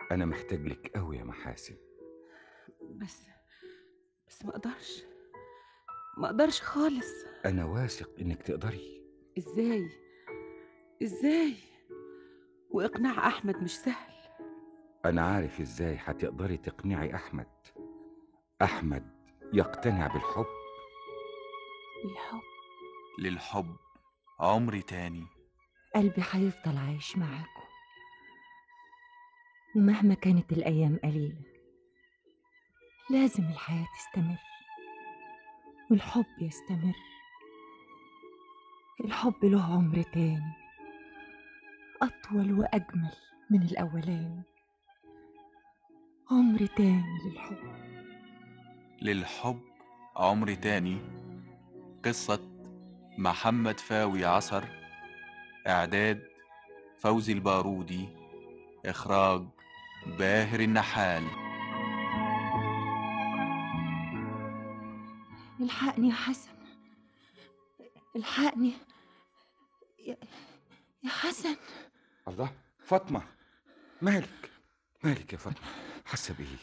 انا محتاج لك قوي يا محاسن بس بس ما اقدرش ما اقدرش خالص انا واثق انك تقدري ازاي ازاي واقناع احمد مش سهل انا عارف ازاي هتقدري تقنعي احمد احمد يقتنع بالحب الحب للحب عمر تاني قلبي هيفضل عايش معاكم ومهما كانت الأيام قليلة لازم الحياة تستمر والحب يستمر الحب له عمر تاني أطول وأجمل من الأولاني عمر تاني للحب للحب عمر تاني قصة محمد فاوي عصر إعداد فوزي البارودي إخراج باهر النحال الحقني يا حسن الحقني يا, يا حسن الله فاطمه مالك مالك يا فاطمه حاسه بايه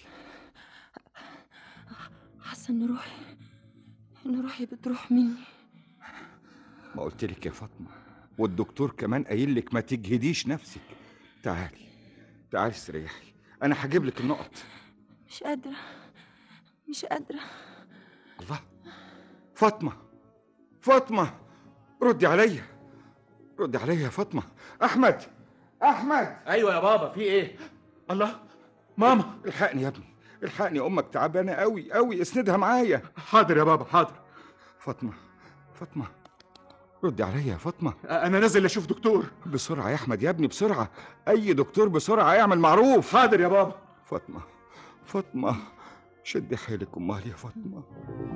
حسن نروح نروحي بتروح مني ما قلت لك يا فاطمه والدكتور كمان قايل لك ما تجهديش نفسك تعالي تعالي استريحي انا هجيب لك النقط مش قادرة مش قادرة الله فاطمه فاطمه ردي عليا ردي عليا يا فاطمه احمد احمد ايوه يا بابا في ايه الله ماما الحقني يا ابني الحقني امك تعبانه قوي قوي اسندها معايا حاضر يا بابا حاضر فاطمه فاطمه ردي عليا يا فاطمه انا نازل اشوف دكتور بسرعه يا احمد يا ابني بسرعه اي دكتور بسرعه يعمل معروف حاضر يا بابا فاطمه فاطمه شدي حيلك امال يا فاطمه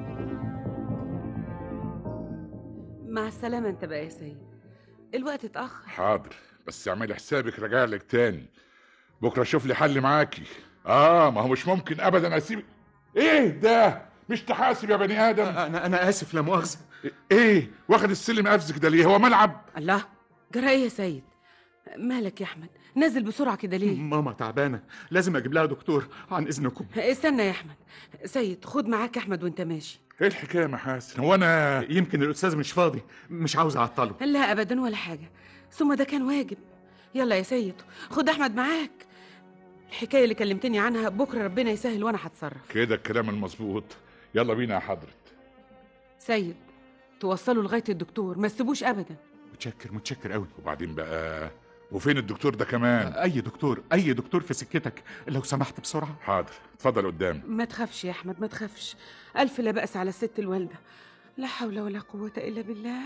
مع السلامه انت بقى يا سيد الوقت اتاخر حاضر بس اعملي حسابك راجع لك تاني بكره اشوف لي حل معاكي اه ما هو مش ممكن ابدا اسيب ايه ده مش تحاسب يا بني ادم انا انا اسف لا مؤاخذه ايه واخد السلم قفزك ده ليه هو ملعب الله جرى ايه يا سيد مالك يا احمد نازل بسرعه كده ليه ماما تعبانه لازم اجيب لها دكتور عن اذنكم استنى يا احمد سيد خد معاك احمد وانت ماشي ايه الحكايه يا محاسن هو انا يمكن الاستاذ مش فاضي مش عاوز اعطله لا ابدا ولا حاجه ثم ده كان واجب يلا يا سيد خد احمد معاك الحكايه اللي كلمتني عنها بكره ربنا يسهل وانا هتصرف كده الكلام المظبوط يلا بينا يا حضرة سيد توصلوا لغايه الدكتور ما تسيبوش ابدا متشكر متشكر قوي وبعدين بقى وفين الدكتور ده كمان اي دكتور اي دكتور في سكتك لو سمحت بسرعه حاضر اتفضل قدام ما تخافش يا احمد ما تخافش الف لا باس على الست الوالده لا حول ولا قوه الا بالله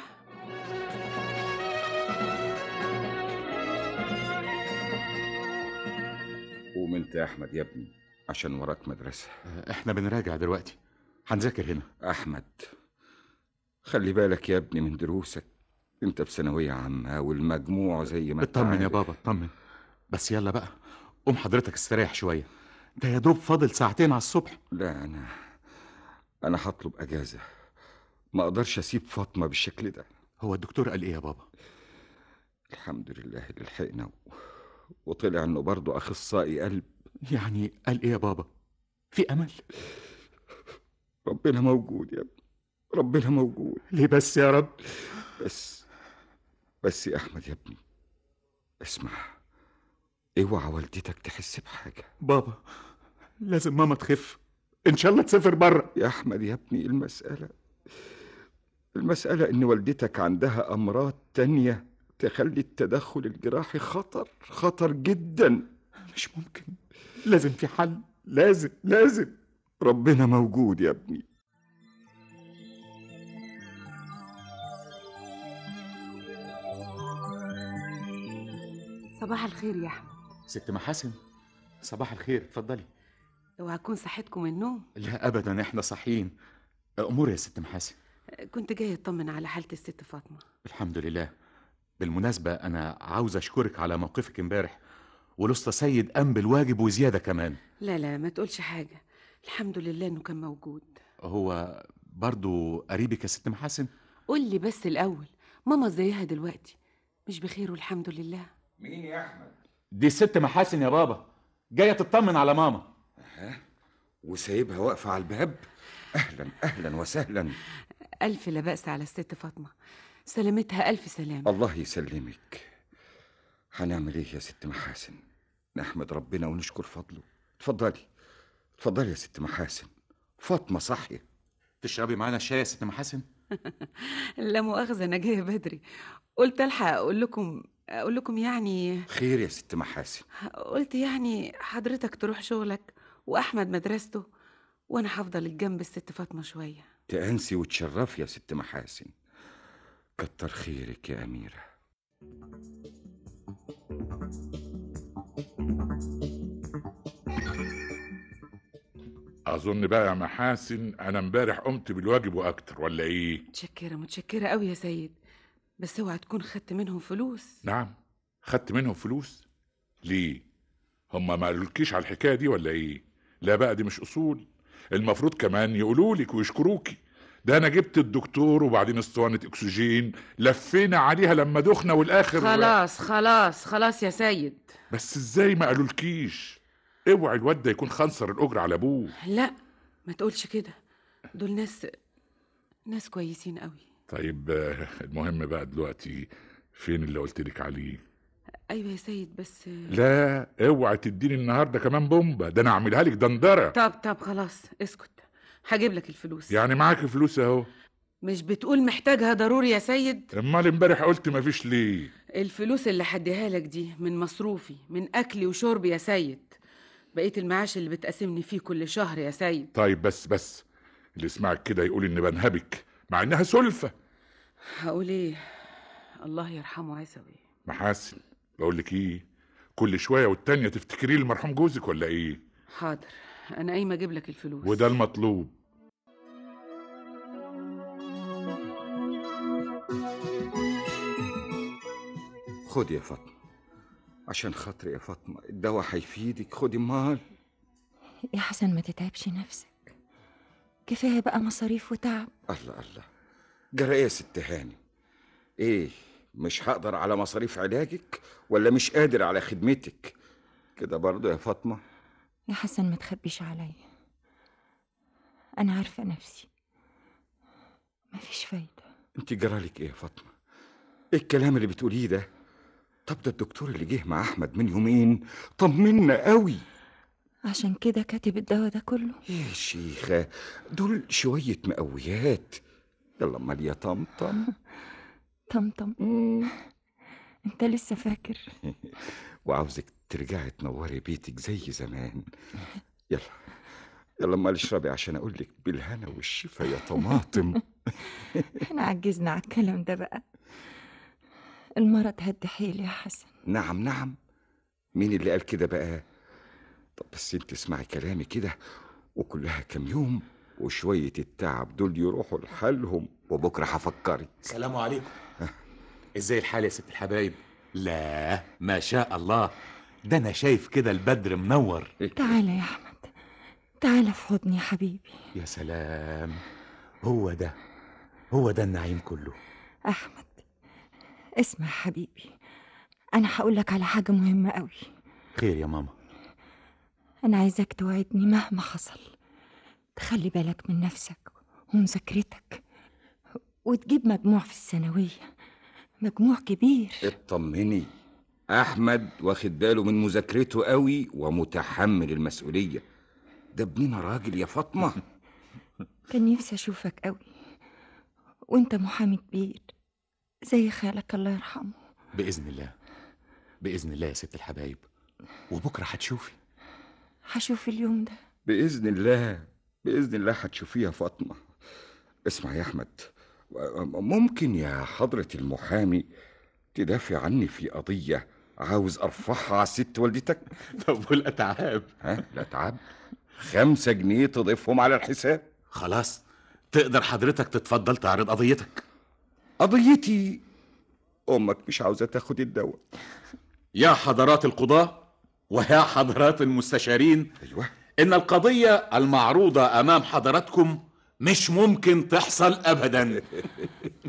قوم انت يا احمد يا ابني عشان وراك مدرسه احنا بنراجع دلوقتي هنذاكر هنا احمد خلي بالك يا ابني من دروسك انت في ثانويه عامه والمجموع زي ما انت اطمن يا عارف. بابا اطمن بس يلا بقى قوم حضرتك استريح شويه ده يا دوب فاضل ساعتين على الصبح لا انا انا هطلب اجازه ما اقدرش اسيب فاطمه بالشكل ده هو الدكتور قال ايه يا بابا الحمد لله اللي لحقنا و... وطلع انه برضه اخصائي قلب يعني قال ايه يا بابا في امل ربنا موجود يا ابني ربنا موجود ليه بس يا رب بس بس يا احمد يا ابني اسمع اوعى والدتك تحس بحاجه بابا لازم ماما تخف ان شاء الله تسافر بره يا احمد يا ابني المساله المساله ان والدتك عندها امراض تانية تخلي التدخل الجراحي خطر خطر جدا مش ممكن لازم في حل لازم لازم ربنا موجود يا ابني صباح الخير يا احمد ست محاسن صباح الخير اتفضلي اوعى اكون صحتكم من النوم لا ابدا احنا صاحيين امور يا ست محاسن كنت جاي اطمن على حاله الست فاطمه الحمد لله بالمناسبة أنا عاوز أشكرك على موقفك امبارح والأسطى سيد قام بالواجب وزيادة كمان لا لا ما تقولش حاجه الحمد لله انه كان موجود هو برضو قريبك يا ست محاسن قول لي بس الاول ماما ازيها دلوقتي مش بخير والحمد لله مين يا احمد دي الست محاسن يا بابا جايه تطمن على ماما وسايبها واقفة على الباب أهلا أهلا وسهلا ألف لا بأس على الست فاطمة سلامتها ألف سلام الله يسلمك هنعمل ايه يا ست محاسن نحمد ربنا ونشكر فضله اتفضلي اتفضلي يا ست محاسن فاطمة صحية تشربي معانا الشاي يا ست محاسن لا مؤاخذة أنا جاية بدري قلت ألحق أقول لكم أقول لكم يعني خير يا ست محاسن قلت يعني حضرتك تروح شغلك وأحمد مدرسته وأنا هفضل جنب الست فاطمة شوية تأنسي وتشرفي يا ست محاسن كتر خيرك يا أميرة اظن بقى يا محاسن انا امبارح قمت بالواجب واكتر ولا ايه متشكرة متشكرة أوي يا سيد بس اوعى تكون خدت منهم فلوس نعم خدت منهم فلوس ليه هما ما قالولكيش على الحكايه دي ولا ايه لا بقى دي مش اصول المفروض كمان يقولوا لك ويشكروكي ده انا جبت الدكتور وبعدين اسطوانه اكسجين لفينا عليها لما دخنا والاخر خلاص خلاص خلاص يا سيد بس ازاي ما قالولكيش اوعي الواد ده يكون خنصر الاجر على ابوه لا ما تقولش كده دول ناس ناس كويسين قوي طيب آه، المهم بقى دلوقتي فين اللي قلت لك عليه ايوه يا سيد بس لا اوعي تديني النهارده كمان بومبا ده انا اعملها لك دندره طب طب خلاص اسكت هجيب لك الفلوس يعني معاك فلوس اهو مش بتقول محتاجها ضروري يا سيد امال امبارح قلت مفيش ليه الفلوس اللي هديها لك دي من مصروفي من اكلي وشربي يا سيد بقيت المعاش اللي بتقاسمني فيه كل شهر يا سيد طيب بس بس اللي يسمعك كده يقول اني بنهبك مع انها سلفه هقول ايه الله يرحمه عيسوي محاسن بقول لك ايه كل شويه والتانيه تفتكري لي المرحوم جوزك ولا ايه حاضر انا قايمه اجيب لك الفلوس وده المطلوب خدي يا فاطمة عشان خاطري يا فاطمة الدواء هيفيدك خدي مال يا حسن ما تتعبش نفسك كفاية بقى مصاريف وتعب الله الله جرى ايه يا ست هاني ايه مش هقدر على مصاريف علاجك ولا مش قادر على خدمتك كده برضو يا فاطمة يا حسن ما تخبيش عليا أنا عارفة نفسي مفيش فايدة انت جرالك ايه يا فاطمة ايه الكلام اللي بتقوليه ده طب ده الدكتور اللي جه مع احمد من يومين طمنا قوي عشان كده كاتب الدواء ده كله ايه يا شيخة دول شوية مقويات يلا امال يا طمطم طمطم انت لسه فاكر وعاوزك ترجعي تنوري بيتك زي زمان يلا يلا امال اشربي عشان اقول لك بالهنا والشفا يا طماطم احنا عجزنا على الكلام ده بقى المرض هد حيلي يا حسن نعم نعم مين اللي قال كده بقى طب بس انت اسمعي كلامي كده وكلها كام يوم وشوية التعب دول يروحوا لحالهم وبكرة هفكرك السلام عليكم ازاي الحال يا ست الحبايب لا ما شاء الله ده انا شايف كده البدر منور تعالى يا احمد تعالى في حضني يا حبيبي يا سلام هو ده هو ده النعيم كله احمد اسمع يا حبيبي انا هقول لك على حاجه مهمه قوي خير يا ماما انا عايزاك توعدني مهما حصل تخلي بالك من نفسك ومذاكرتك وتجيب مجموع في الثانويه مجموع كبير اطمني احمد واخد باله من مذاكرته قوي ومتحمل المسؤولية ده ابننا راجل يا فاطمة كان نفسي اشوفك قوي وانت محامي كبير زي خالك الله يرحمه باذن الله باذن الله يا ست الحبايب وبكره هتشوفي هشوف اليوم ده بإذن الله بإذن الله هتشوفيها يا فاطمة اسمع يا أحمد ممكن يا حضرة المحامي تدافع عني في قضية عاوز أرفعها على الست والدتك طب والاتعاب ها لا تعب خمسة جنيه تضيفهم على الحساب خلاص تقدر حضرتك تتفضل تعرض قضيتك قضيتي أمك مش عاوزة تاخد الدواء يا حضرات القضاة ويا حضرات المستشارين أيوه إن القضية المعروضة أمام حضراتكم مش ممكن تحصل أبدا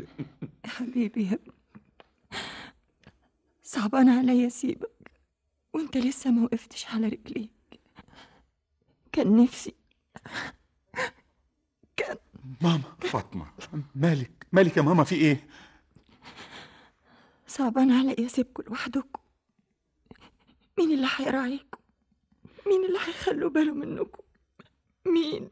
حبيبي يا ابني صعبان عليا اسيبك وانت لسه ما وقفتش على رجليك كان نفسي كان ماما فاطمة مالك مالك يا ماما في ايه صعبان عليا اسيبكم لوحدكم مين اللي هيراعيكم مين اللي هيخلوا باله منكم مين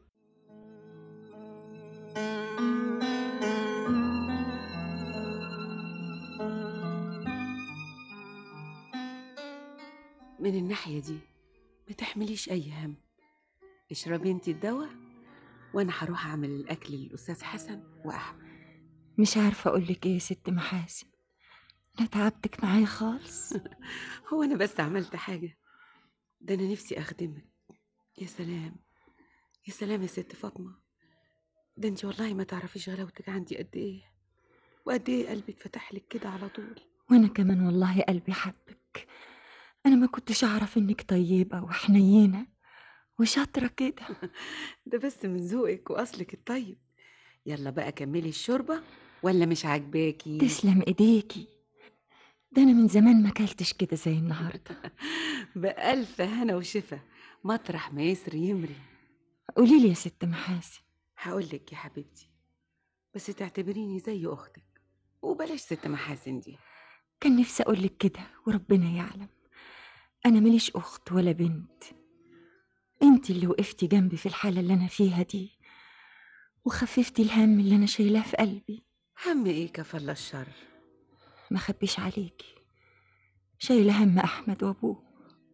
من الناحية دي ما تحمليش أي هم اشربي انت الدواء وأنا هروح أعمل الأكل للأستاذ حسن وأحمد مش عارفه اقول لك ايه يا ست محاسن انا تعبتك معايا خالص هو أنا بس عملت حاجة ده أنا نفسي أخدمك يا سلام يا سلام يا ست فاطمة ده انت والله ما تعرفيش غلاوتك عندي قد ايه وقد ايه قلبي اتفتح لك كده على طول وانا كمان والله قلبي حبك انا ما كنتش اعرف انك طيبه وحنينه وشاطره كده ده بس من ذوقك واصلك الطيب يلا بقى كملي الشوربه ولا مش عاجباكي تسلم ايديكي ده انا من زمان ما اكلتش كده زي النهارده بألف هنا وشفا مطرح ما يسري يمري قولي لي يا ست محاسن هقول لك يا حبيبتي بس تعتبريني زي اختك وبلاش ست محاسن دي كان نفسي اقول لك كده وربنا يعلم انا ماليش اخت ولا بنت انت اللي وقفتي جنبي في الحاله اللي انا فيها دي وخففتي الهم اللي انا شايلاه في قلبي هم ايه كفل الشر ما خبيش عليكي شايله هم احمد وابوه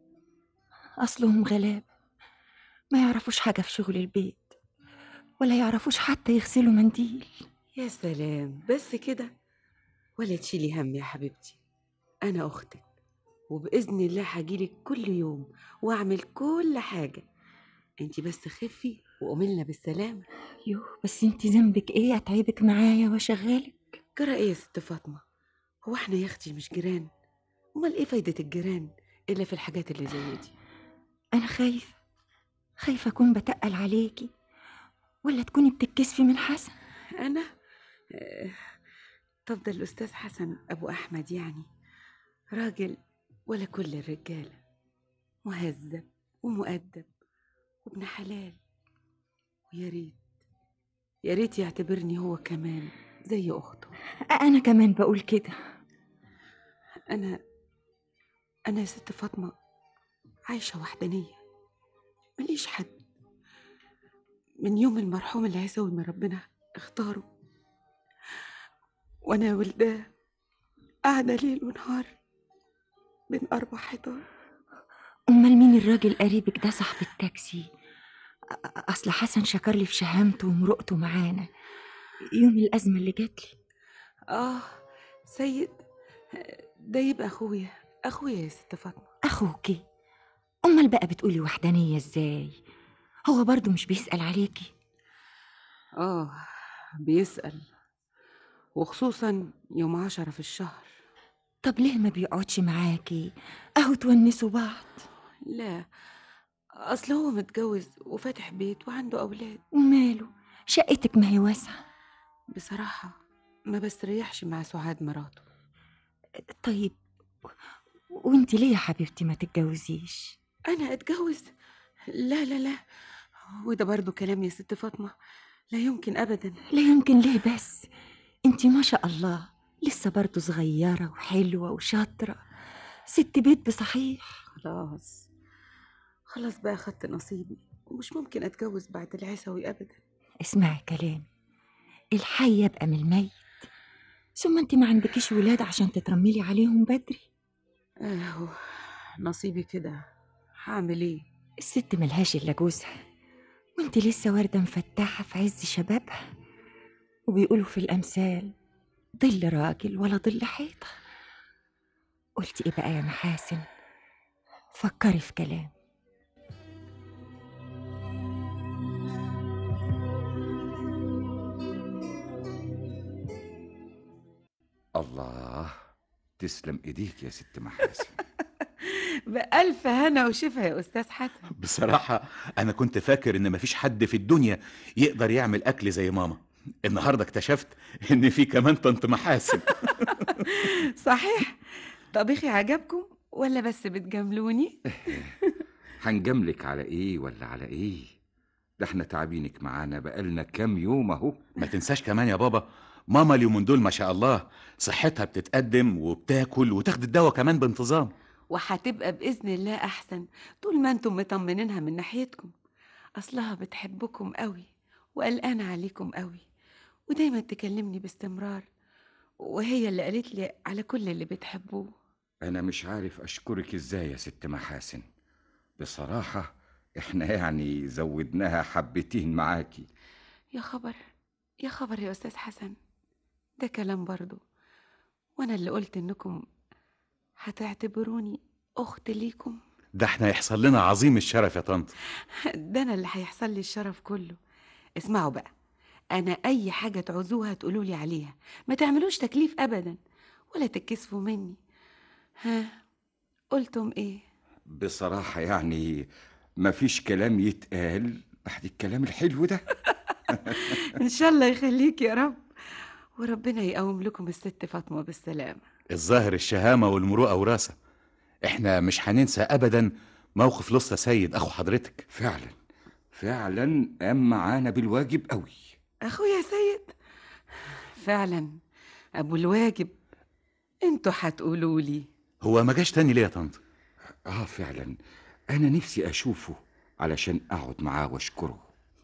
اصلهم غلابه ما يعرفوش حاجه في شغل البيت ولا يعرفوش حتى يغسلوا منديل يا سلام بس كده ولا تشيلي هم يا حبيبتي انا اختك وباذن الله هجيلك كل يوم واعمل كل حاجه انت بس خفي وقومي بالسلامه يوه بس انت ذنبك ايه اتعبك معايا واشغلك جرى ايه يا ست فاطمه هو احنا يا اختي مش جيران امال ايه فايده الجيران الا في الحاجات اللي زي دي انا خايفه خايفه اكون بتقل عليكي ولا تكوني بتتكسفي من حسن انا آه، طب ده الاستاذ حسن ابو احمد يعني راجل ولا كل الرجاله مهذب ومؤدب وابن حلال ويا ريت يا ريت يعتبرني هو كمان زي اخته انا كمان بقول كده انا انا يا ست فاطمه عايشه وحدانيه ماليش حد من يوم المرحوم اللي هيسوي من ربنا اختاره وانا ولداه قاعده ليل ونهار بين اربع حيطان امال مين الراجل قريبك ده صاحب التاكسي أ- أ- اصل حسن شكر لي في شهامته ومرقته معانا يوم الازمه اللي جاتلي اه سيد ده يبقى اخويا اخويا يا ست فاطمه اخوكي امال بقى بتقولي وحدانيه ازاي هو برضو مش بيسال عليكي اه بيسأل وخصوصا يوم عشرة في الشهر طب ليه ما بيقعدش معاكي اهو تونسوا بعض لا اصل هو متجوز وفاتح بيت وعنده اولاد وماله شقتك ما هي واسعه بصراحه ما بستريحش مع سعاد مراته طيب وانت ليه يا حبيبتي ما تتجوزيش انا اتجوز لا لا لا وده برضو كلام يا ست فاطمه لا يمكن ابدا لا يمكن ليه بس انت ما شاء الله لسه برضو صغيرة وحلوة وشاطرة ست بيت بصحيح خلاص خلاص بقى خدت نصيبي ومش ممكن اتجوز بعد العسوي ابدا اسمعي كلامي الحي يبقى من الميت ثم انت ما عندكيش ولاد عشان تترملي عليهم بدري اهو نصيبي كده هعمل ايه الست ملهاش الا جوزها وانت لسه وردة مفتحة في عز شبابها وبيقولوا في الأمثال ظل راجل ولا ظل حيطة قلت ايه بقى يا محاسن فكري في كلام الله تسلم ايديك يا ست محاسن بألف هنا وشفا يا أستاذ حسن بصراحة أنا كنت فاكر إن مفيش حد في الدنيا يقدر يعمل أكل زي ماما النهاردة اكتشفت إن في كمان طنط محاسن صحيح طبيخي عجبكم ولا بس بتجاملوني هنجاملك على ايه ولا على ايه ده احنا تعبينك معانا بقالنا كام يوم اهو ما تنساش كمان يا بابا ماما اليومين دول ما شاء الله صحتها بتتقدم وبتاكل وتاخد الدواء كمان بانتظام وهتبقى بإذن الله أحسن طول ما انتم مطمنينها من ناحيتكم أصلها بتحبكم قوي وقلقانة عليكم قوي ودايما تكلمني باستمرار وهي اللي قالت لي على كل اللي بتحبوه انا مش عارف اشكرك ازاي يا ست محاسن بصراحة احنا يعني زودناها حبتين معاكي يا خبر يا خبر يا أستاذ حسن ده كلام برضو وأنا اللي قلت إنكم هتعتبروني أخت ليكم ده احنا يحصل لنا عظيم الشرف يا طنط ده أنا اللي هيحصل لي الشرف كله اسمعوا بقى أنا أي حاجة تعوزوها تقولوا لي عليها ما تعملوش تكليف أبدا ولا تتكسفوا مني ها قلتم إيه بصراحة يعني مفيش كلام يتقال بعد الكلام الحلو ده إن شاء الله يخليك يا رب وربنا يقوم لكم الست فاطمة بالسلامة الظاهر الشهامة والمروءة وراثة احنا مش هننسى ابدا موقف لسطى سيد اخو حضرتك فعلا فعلا قام معانا بالواجب قوي أخويا سيد فعلا أبو الواجب انتوا هتقولوا لي هو ما جاش تاني ليه يا طنط اه فعلا انا نفسي اشوفه علشان اقعد معاه واشكره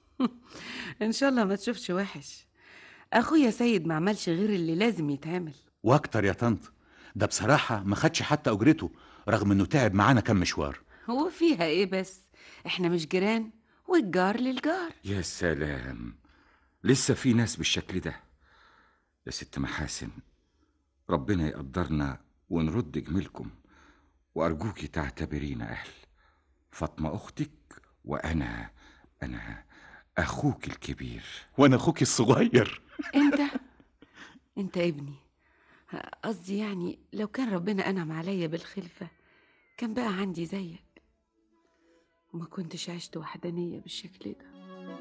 إن شاء الله ما تشوفش وحش أخويا سيد ما عملش غير اللي لازم يتعمل واكتر يا طنط ده بصراحة ما خدش حتى اجرته رغم انه تعب معانا كام مشوار هو فيها إيه بس إحنا مش جيران والجار للجار يا سلام لسه في ناس بالشكل ده يا ست محاسن ربنا يقدرنا ونرد جميلكم وأرجوكي تعتبرينا أهل فاطمة أختك وأنا أنا أخوك الكبير وانا اخوك الصغير أنت أنت ابني قصدي يعني لو كان ربنا أنعم عليا بالخلفة كان بقى عندي زيك وما كنتش عشت وحدانية بالشكل ده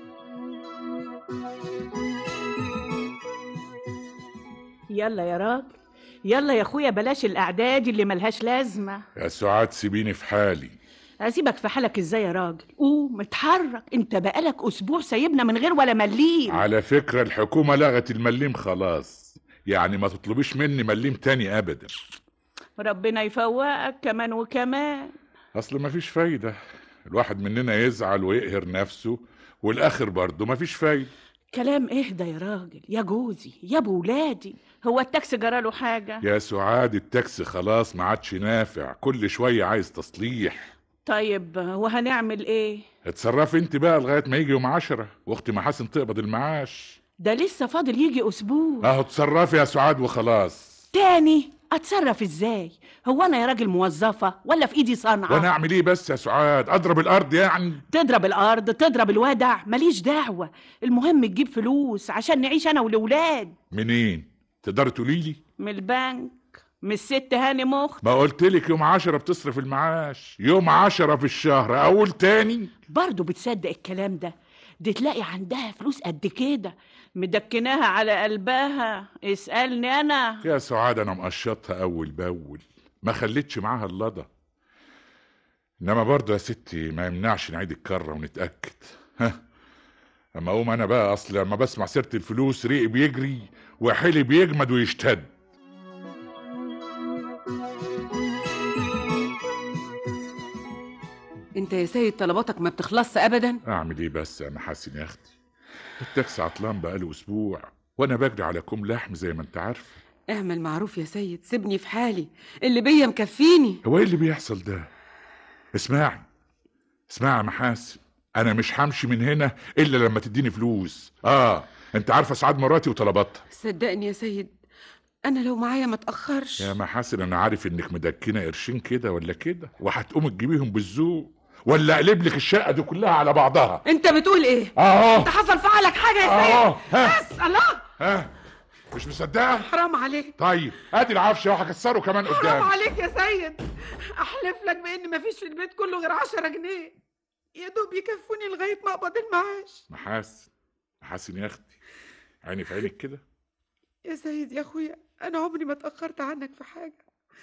يلا يا راجل يلا يا اخويا بلاش الاعداد اللي ملهاش لازمه يا سعاد سيبيني في حالي اسيبك في حالك ازاي يا راجل قوم اتحرك انت بقالك اسبوع سايبنا من غير ولا مليم على فكرة الحكومة لغت المليم خلاص يعني ما تطلبيش مني مليم تاني ابدا ربنا يفوقك كمان وكمان اصل مفيش فايدة الواحد مننا يزعل ويقهر نفسه والاخر برضه مفيش فايدة كلام اهدى يا راجل يا جوزي يا ابو ولادي هو التاكسي جراله حاجه يا سعاد التاكسي خلاص ما عادش نافع كل شوية عايز تصليح طيب وهنعمل ايه اتصرفي انت بقى لغاية ما يجي يوم عشرة واختي محاسن تقبض المعاش ده لسه فاضل يجي اسبوع اهو اتصرفي يا سعاد وخلاص تاني اتصرف ازاي هو انا يا راجل موظفه ولا في ايدي صنعه وانا اعمل ايه بس يا سعاد اضرب الارض يعني تضرب الارض تضرب الودع ماليش دعوه المهم تجيب فلوس عشان نعيش انا والولاد منين تقدري تقولي لي من البنك من الست هاني مخ ما قلت لك يوم عشرة بتصرف المعاش يوم عشرة في الشهر اقول تاني برضه بتصدق الكلام ده دي تلاقي عندها فلوس قد كده مدكناها على قلبها اسألني أنا يا سعاد انا مقشطها اول باول ما خليتش معاها اللضا انما برضه يا ستي ما يمنعش نعيد الكرة ونتأكد ها اما اقوم انا بقى اصل لما بسمع سيرة الفلوس ريقي بيجري وحيلي بيجمد ويشتد انت يا سيد طلباتك ما بتخلصش ابدا اعمل ايه بس انا حاسن يا اختي التاكسي عطلان بقاله اسبوع وانا بجري على كوم لحم زي ما انت عارفه اعمل معروف يا سيد سيبني في حالي اللي بيا مكفيني هو ايه اللي بيحصل ده اسمعي اسمعي يا محاسن انا مش همشي من هنا الا لما تديني فلوس اه انت عارفه سعاد مراتي وطلباتها صدقني يا سيد انا لو معايا ما اتاخرش يا محاسن انا عارف انك مدكنه قرشين كده ولا كده وهتقوم تجيبيهم بالذوق ولا اقلب لك الشقه دي كلها على بعضها انت بتقول ايه اهو انت حصل في عقلك حاجه يا اهو سيد ها بس الله ها مش مصدقه حرام عليك طيب ادي العفش وهكسره كمان حرام قدام عليك يا سيد احلف لك بان مفيش في البيت كله غير عشرة جنيه يا دوب يكفوني لغايه ما اقبض المعاش محاسن محاسن يا اختي عيني في عينك كده يا سيد يا اخويا انا عمري ما اتاخرت عنك في حاجه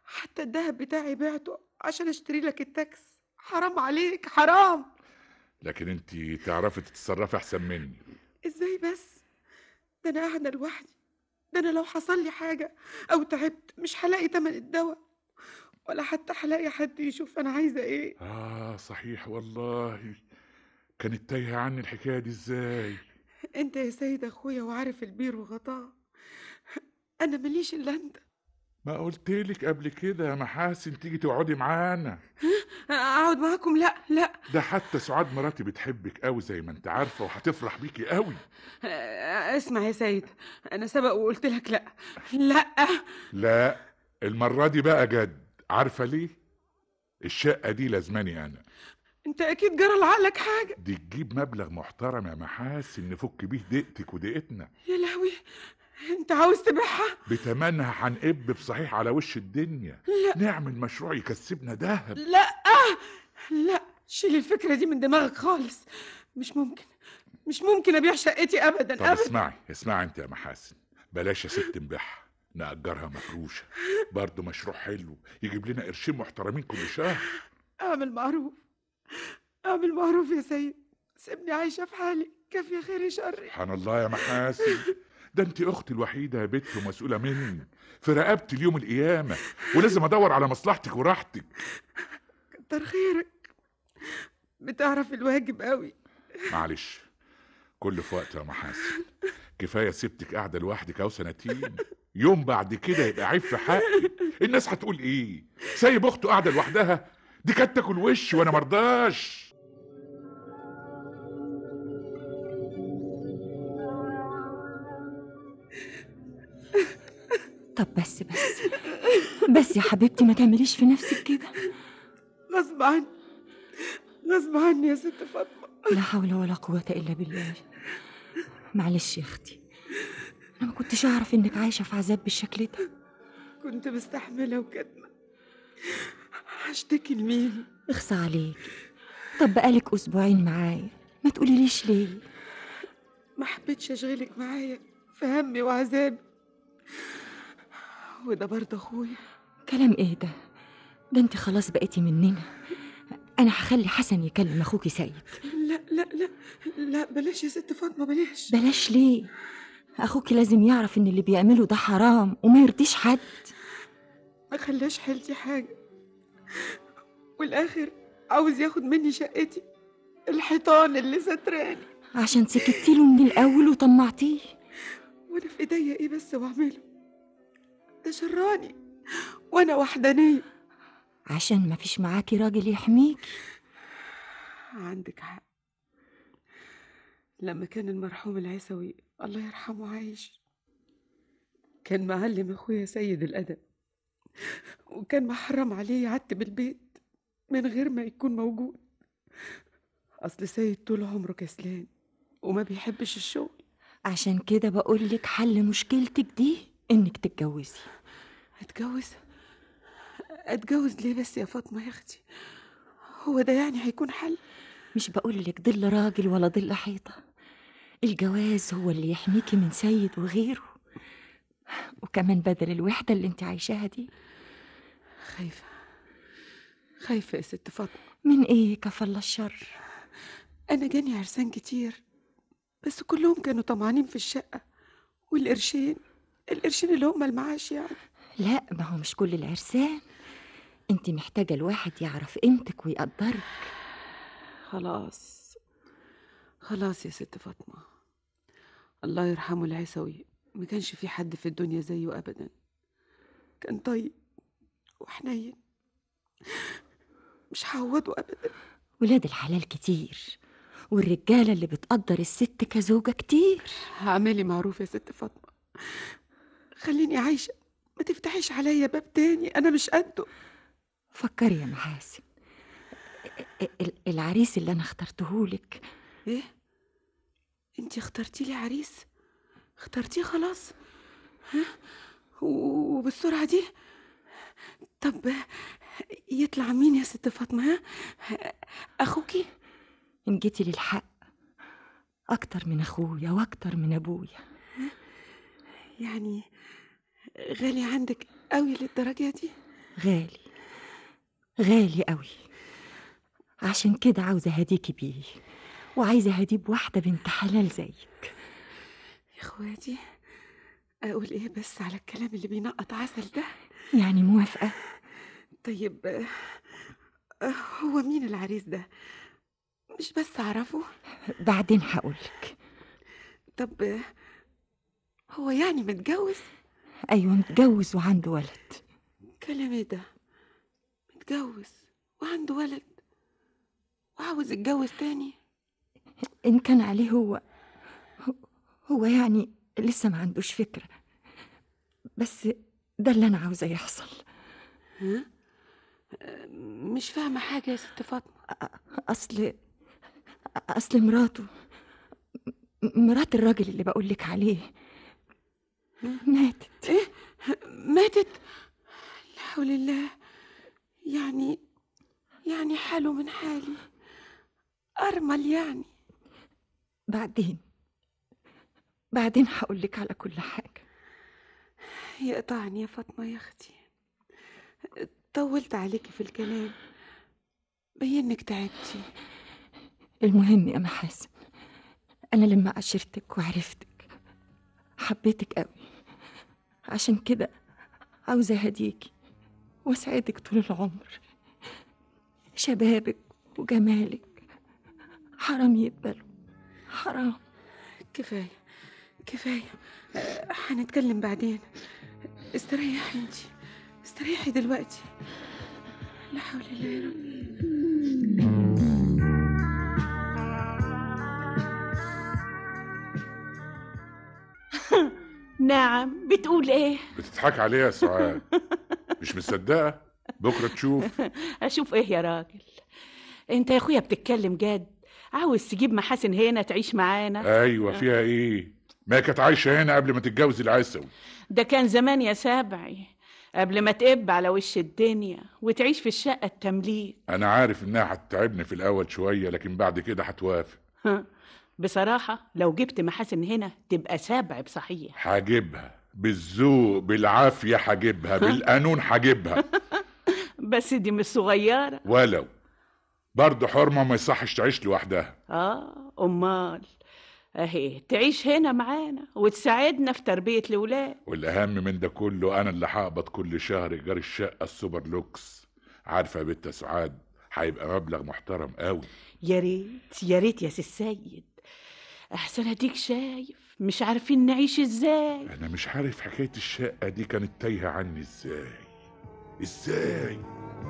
حتى الدهب بتاعي بعته عشان اشتري لك التاكس حرام عليك حرام لكن انت تعرفي تتصرفي احسن مني ازاي بس ده انا قاعده لوحدي ده انا لو حصل لي حاجه او تعبت مش هلاقي تمن الدواء ولا حتى هلاقي حد يشوف انا عايزه ايه اه صحيح والله كانت تايهه عني الحكايه دي ازاي انت يا سيد اخويا وعارف البير وغطاه انا ماليش الا انت ما قلتلك قبل كده يا محاسن تيجي تقعدي معانا اقعد معاكم لا لا ده حتى سعاد مراتي بتحبك قوي زي ما انت عارفه وهتفرح بيكي قوي آه، اسمع يا سيد انا سبق وقلت لك لا لا لا المره دي بقى جد عارفه ليه الشقه دي لازماني انا انت اكيد جرى لعقلك حاجه دي تجيب مبلغ محترم يا محاسن نفك بيه ضيقتك وضيقتنا يا لهوي انت عاوز تبيعها بتمنها هنقب بصحيح على وش الدنيا لا. نعمل مشروع يكسبنا دهب لا لا شيل الفكره دي من دماغك خالص مش ممكن مش ممكن ابيع شقتي ابدا طب ابدا اسمعي اسمعي انت يا محاسن بلاش يا ست نبيعها نأجرها مفروشة برضه مشروع حلو يجيب لنا قرشين محترمين كل شهر اعمل معروف اعمل معروف يا سيد سيبني عايشه في حالي كافيه خير شري سبحان الله يا محاسن ده انت اختي الوحيدة يا بنت ومسؤولة مني في رقبتي اليوم القيامة ولازم ادور على مصلحتك وراحتك كتر خيرك بتعرف الواجب قوي معلش كل في وقت يا محاسن كفاية سبتك قاعدة لوحدك أو سنتين يوم بعد كده يبقى عيب في حقي الناس هتقول ايه سايب اخته قاعدة لوحدها دي كانت تاكل وش وانا مرضاش طب بس بس بس يا حبيبتي ما تعمليش في نفسك كده غصب عني غصب عني يا ست فاطمه لا حول ولا قوة إلا بالله معلش يا أختي أنا ما كنتش أعرف إنك عايشة في عذاب بالشكل ده كنت مستحمله وكاتمه هشتكي لمين اخصى عليك طب بقالك أسبوعين معايا ما تقوليليش ليه ما حبيتش اشغلك معايا في همي وعذابي وده برضه اخويا كلام إيه ده ده أنت خلاص بقيتي مننا أنا هخلي حسن يكلم أخوكي سيد لا لا لا لا بلاش يا ست فاطمه بلاش بلاش ليه أخوكي لازم يعرف إن اللي بيعمله ده حرام وما يرضيش حد ما خلاش حيلتي حاجه والاخر عاوز ياخد مني شقتي الحيطان اللي ستراني عشان سكتي له من الأول وطمعتيه وانا في ايديا ايه بس واعمله ده شراني وانا وحدانيه عشان ما فيش معاكي راجل يحميك عندك حق لما كان المرحوم العيسوي الله يرحمه عايش كان معلم اخويا سيد الادب وكان محرم عليه يعتب البيت من غير ما يكون موجود اصل سيد طول عمره كسلان وما بيحبش الشغل عشان كده بقولك حل مشكلتك دي إنك تتجوزي اتجوز اتجوز ليه بس يا فاطمه يا اختي هو ده يعني هيكون حل مش بقولك ضل راجل ولا ضل حيطة الجواز هو اللي يحميكي من سيد وغيره وكمان بدل الوحدة اللي انت عايشاها دي خايفه خايفه يا ست فاطمه من ايه كفل الشر انا جاني عرسان كتير بس كلهم كانوا طمعانين في الشقه والقرشين القرشين اللي هم المعاش يعني لا ما هو مش كل العرسان انت محتاجة الواحد يعرف قيمتك ويقدرك خلاص خلاص يا ست فاطمة الله يرحمه العيسوي ما كانش في حد في الدنيا زيه أبدا كان طيب وحنين مش هعوضه أبدا ولاد الحلال كتير والرجالة اللي بتقدر الست كزوجة كتير اعملي معروف يا ست فاطمة خليني عايشة ما تفتحيش عليا باب تاني أنا مش قده فكري يا محاسن ال- ال- العريس اللي انا اخترتهولك إيه؟ أنتي اخترتي لي عريس؟ اخترتيه خلاص؟ ها؟ و- وبالسرعة دي؟ طب يطلع مين يا ست فاطمة ها؟ أخوكي؟ ان جيتي للحق اكتر من اخويا واكتر من ابويا يعني غالي عندك قوي للدرجة دي؟ غالي غالي قوي عشان كده عاوزة هديكي بيه وعايزة هديه بواحدة بنت حلال زيك يا اخواتي اقول ايه بس على الكلام اللي بينقط عسل ده يعني موافقة طيب آه، آه، هو مين العريس ده مش بس اعرفه بعدين هقولك طب آه، هو يعني متجوز أيوة متجوز وعنده ولد كلام ايه ده متجوز وعنده ولد وعاوز يتجوز تاني إن كان عليه هو هو يعني لسه ما عندوش فكرة بس ده اللي أنا عاوزة يحصل ها آه، مش فاهمة حاجة يا ست فاطمة أصل أصل مراته مرات الراجل اللي بقولك عليه ماتت ايه ماتت لا حول الله يعني يعني حاله من حالي أرمل يعني بعدين بعدين هقولك على كل حاجة يقطعني يا فاطمة يا أختي طولت عليكي في الكلام بينك تعبتي المهم يا محاسن أنا لما عشرتك وعرفتك حبيتك قوي عشان كده عاوزة أهديكي وأسعدك طول العمر شبابك وجمالك حرام يقبلوا حرام كفاية كفاية آه، هنتكلم بعدين استريحي انتي استريحي دلوقتي لا حول الله يا رب نعم بتقول ايه بتضحك عليها يا سعاد مش مصدقه بكره تشوف اشوف ايه يا راجل انت يا اخويا بتتكلم جد عاوز تجيب محاسن هنا تعيش معانا ايوه فيها ايه ما هي كانت عايشه هنا قبل ما تتجوز العسوي ده كان زمان يا سبعي قبل ما تقب على وش الدنيا وتعيش في الشقة التمليك انا عارف انها هتتعبني في الاول شويه لكن بعد كده هتوافق بصراحة لو جبت محاسن هنا تبقى سبع بصحيح هجيبها بالذوق بالعافيه هجيبها بالقانون هجيبها بس دي مش صغيرة ولو برضه حرمه ما يصحش تعيش لوحدها اه امال اهي تعيش هنا معانا وتساعدنا في تربية الولاد والاهم من ده كله انا اللي هقبض كل شهر ايجار الشقه السوبر لوكس عارفه يا بنت يا سعاد هيبقى مبلغ محترم قوي يا ريت يا ريت يا سي السيد احسن اديك شايف مش عارفين نعيش ازاي انا مش عارف حكايه الشقه دي كانت تايهه عني ازاي ازاي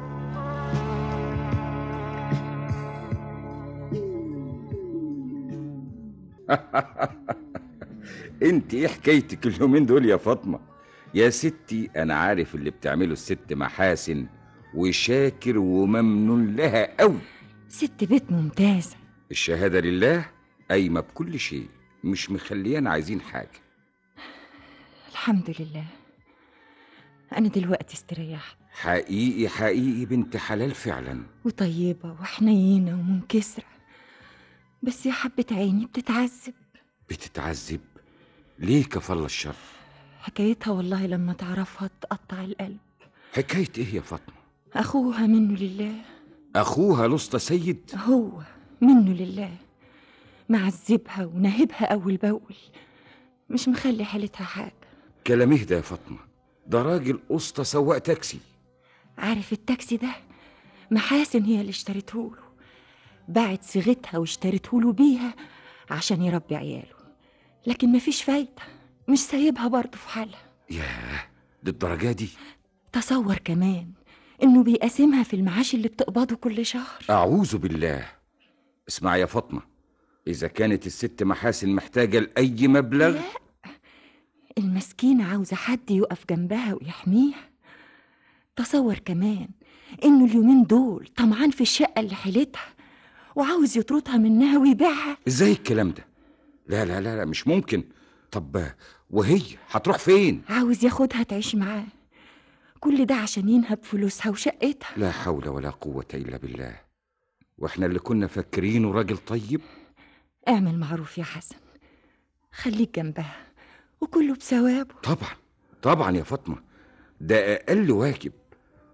انت ايه حكايتك اليومين دول يا فاطمه يا ستي انا عارف اللي بتعمله الست محاسن وشاكر وممنون لها قوي ست بيت ممتازة الشهاده لله قايمه بكل شيء مش مخليانا عايزين حاجه الحمد لله أنا دلوقتي استريحت حقيقي حقيقي بنت حلال فعلا وطيبة وحنينة ومنكسرة بس يا حبة عيني بتتعذب بتتعذب ليه كفل الشر حكايتها والله لما تعرفها تقطع القلب حكايه ايه يا فاطمه أخوها منه لله اخوها لسطى سيد هو منه لله معذبها وناهبها أول بأول مش مخلي حالتها حاجة كلام اهدى يا فاطمه ده راجل اسطى سواق تاكسي عارف التاكسي ده محاسن هي اللي اشترته له باعت صيغتها واشترته له بيها عشان يربي عياله لكن مفيش فايدة مش سايبها برضه في حالها ياه للدرجه دي تصور كمان انه بيقاسمها في المعاش اللي بتقبضه كل شهر اعوذ بالله اسمع يا فاطمه اذا كانت الست محاسن محتاجه لاي مبلغ لا المسكينة عاوزة حد يقف جنبها ويحميها تصور كمان انه اليومين دول طمعان في الشقة اللي حيلتها وعاوز يطردها منها ويبيعها ازاي الكلام ده لا لا لا لا مش ممكن طب وهي هتروح فين عاوز ياخدها تعيش معاه كل ده عشان ينهب فلوسها وشقتها لا حول ولا قوه الا بالله واحنا اللي كنا فاكرينه راجل طيب اعمل معروف يا حسن خليك جنبها وكله بثوابه طبعا طبعا يا فاطمه ده اقل واجب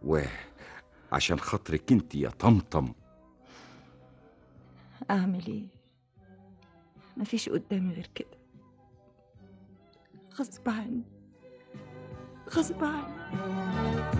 وعشان خاطرك انت يا طمطم أعمل إيه مفيش قدامي غير كده غصب عني غصب عني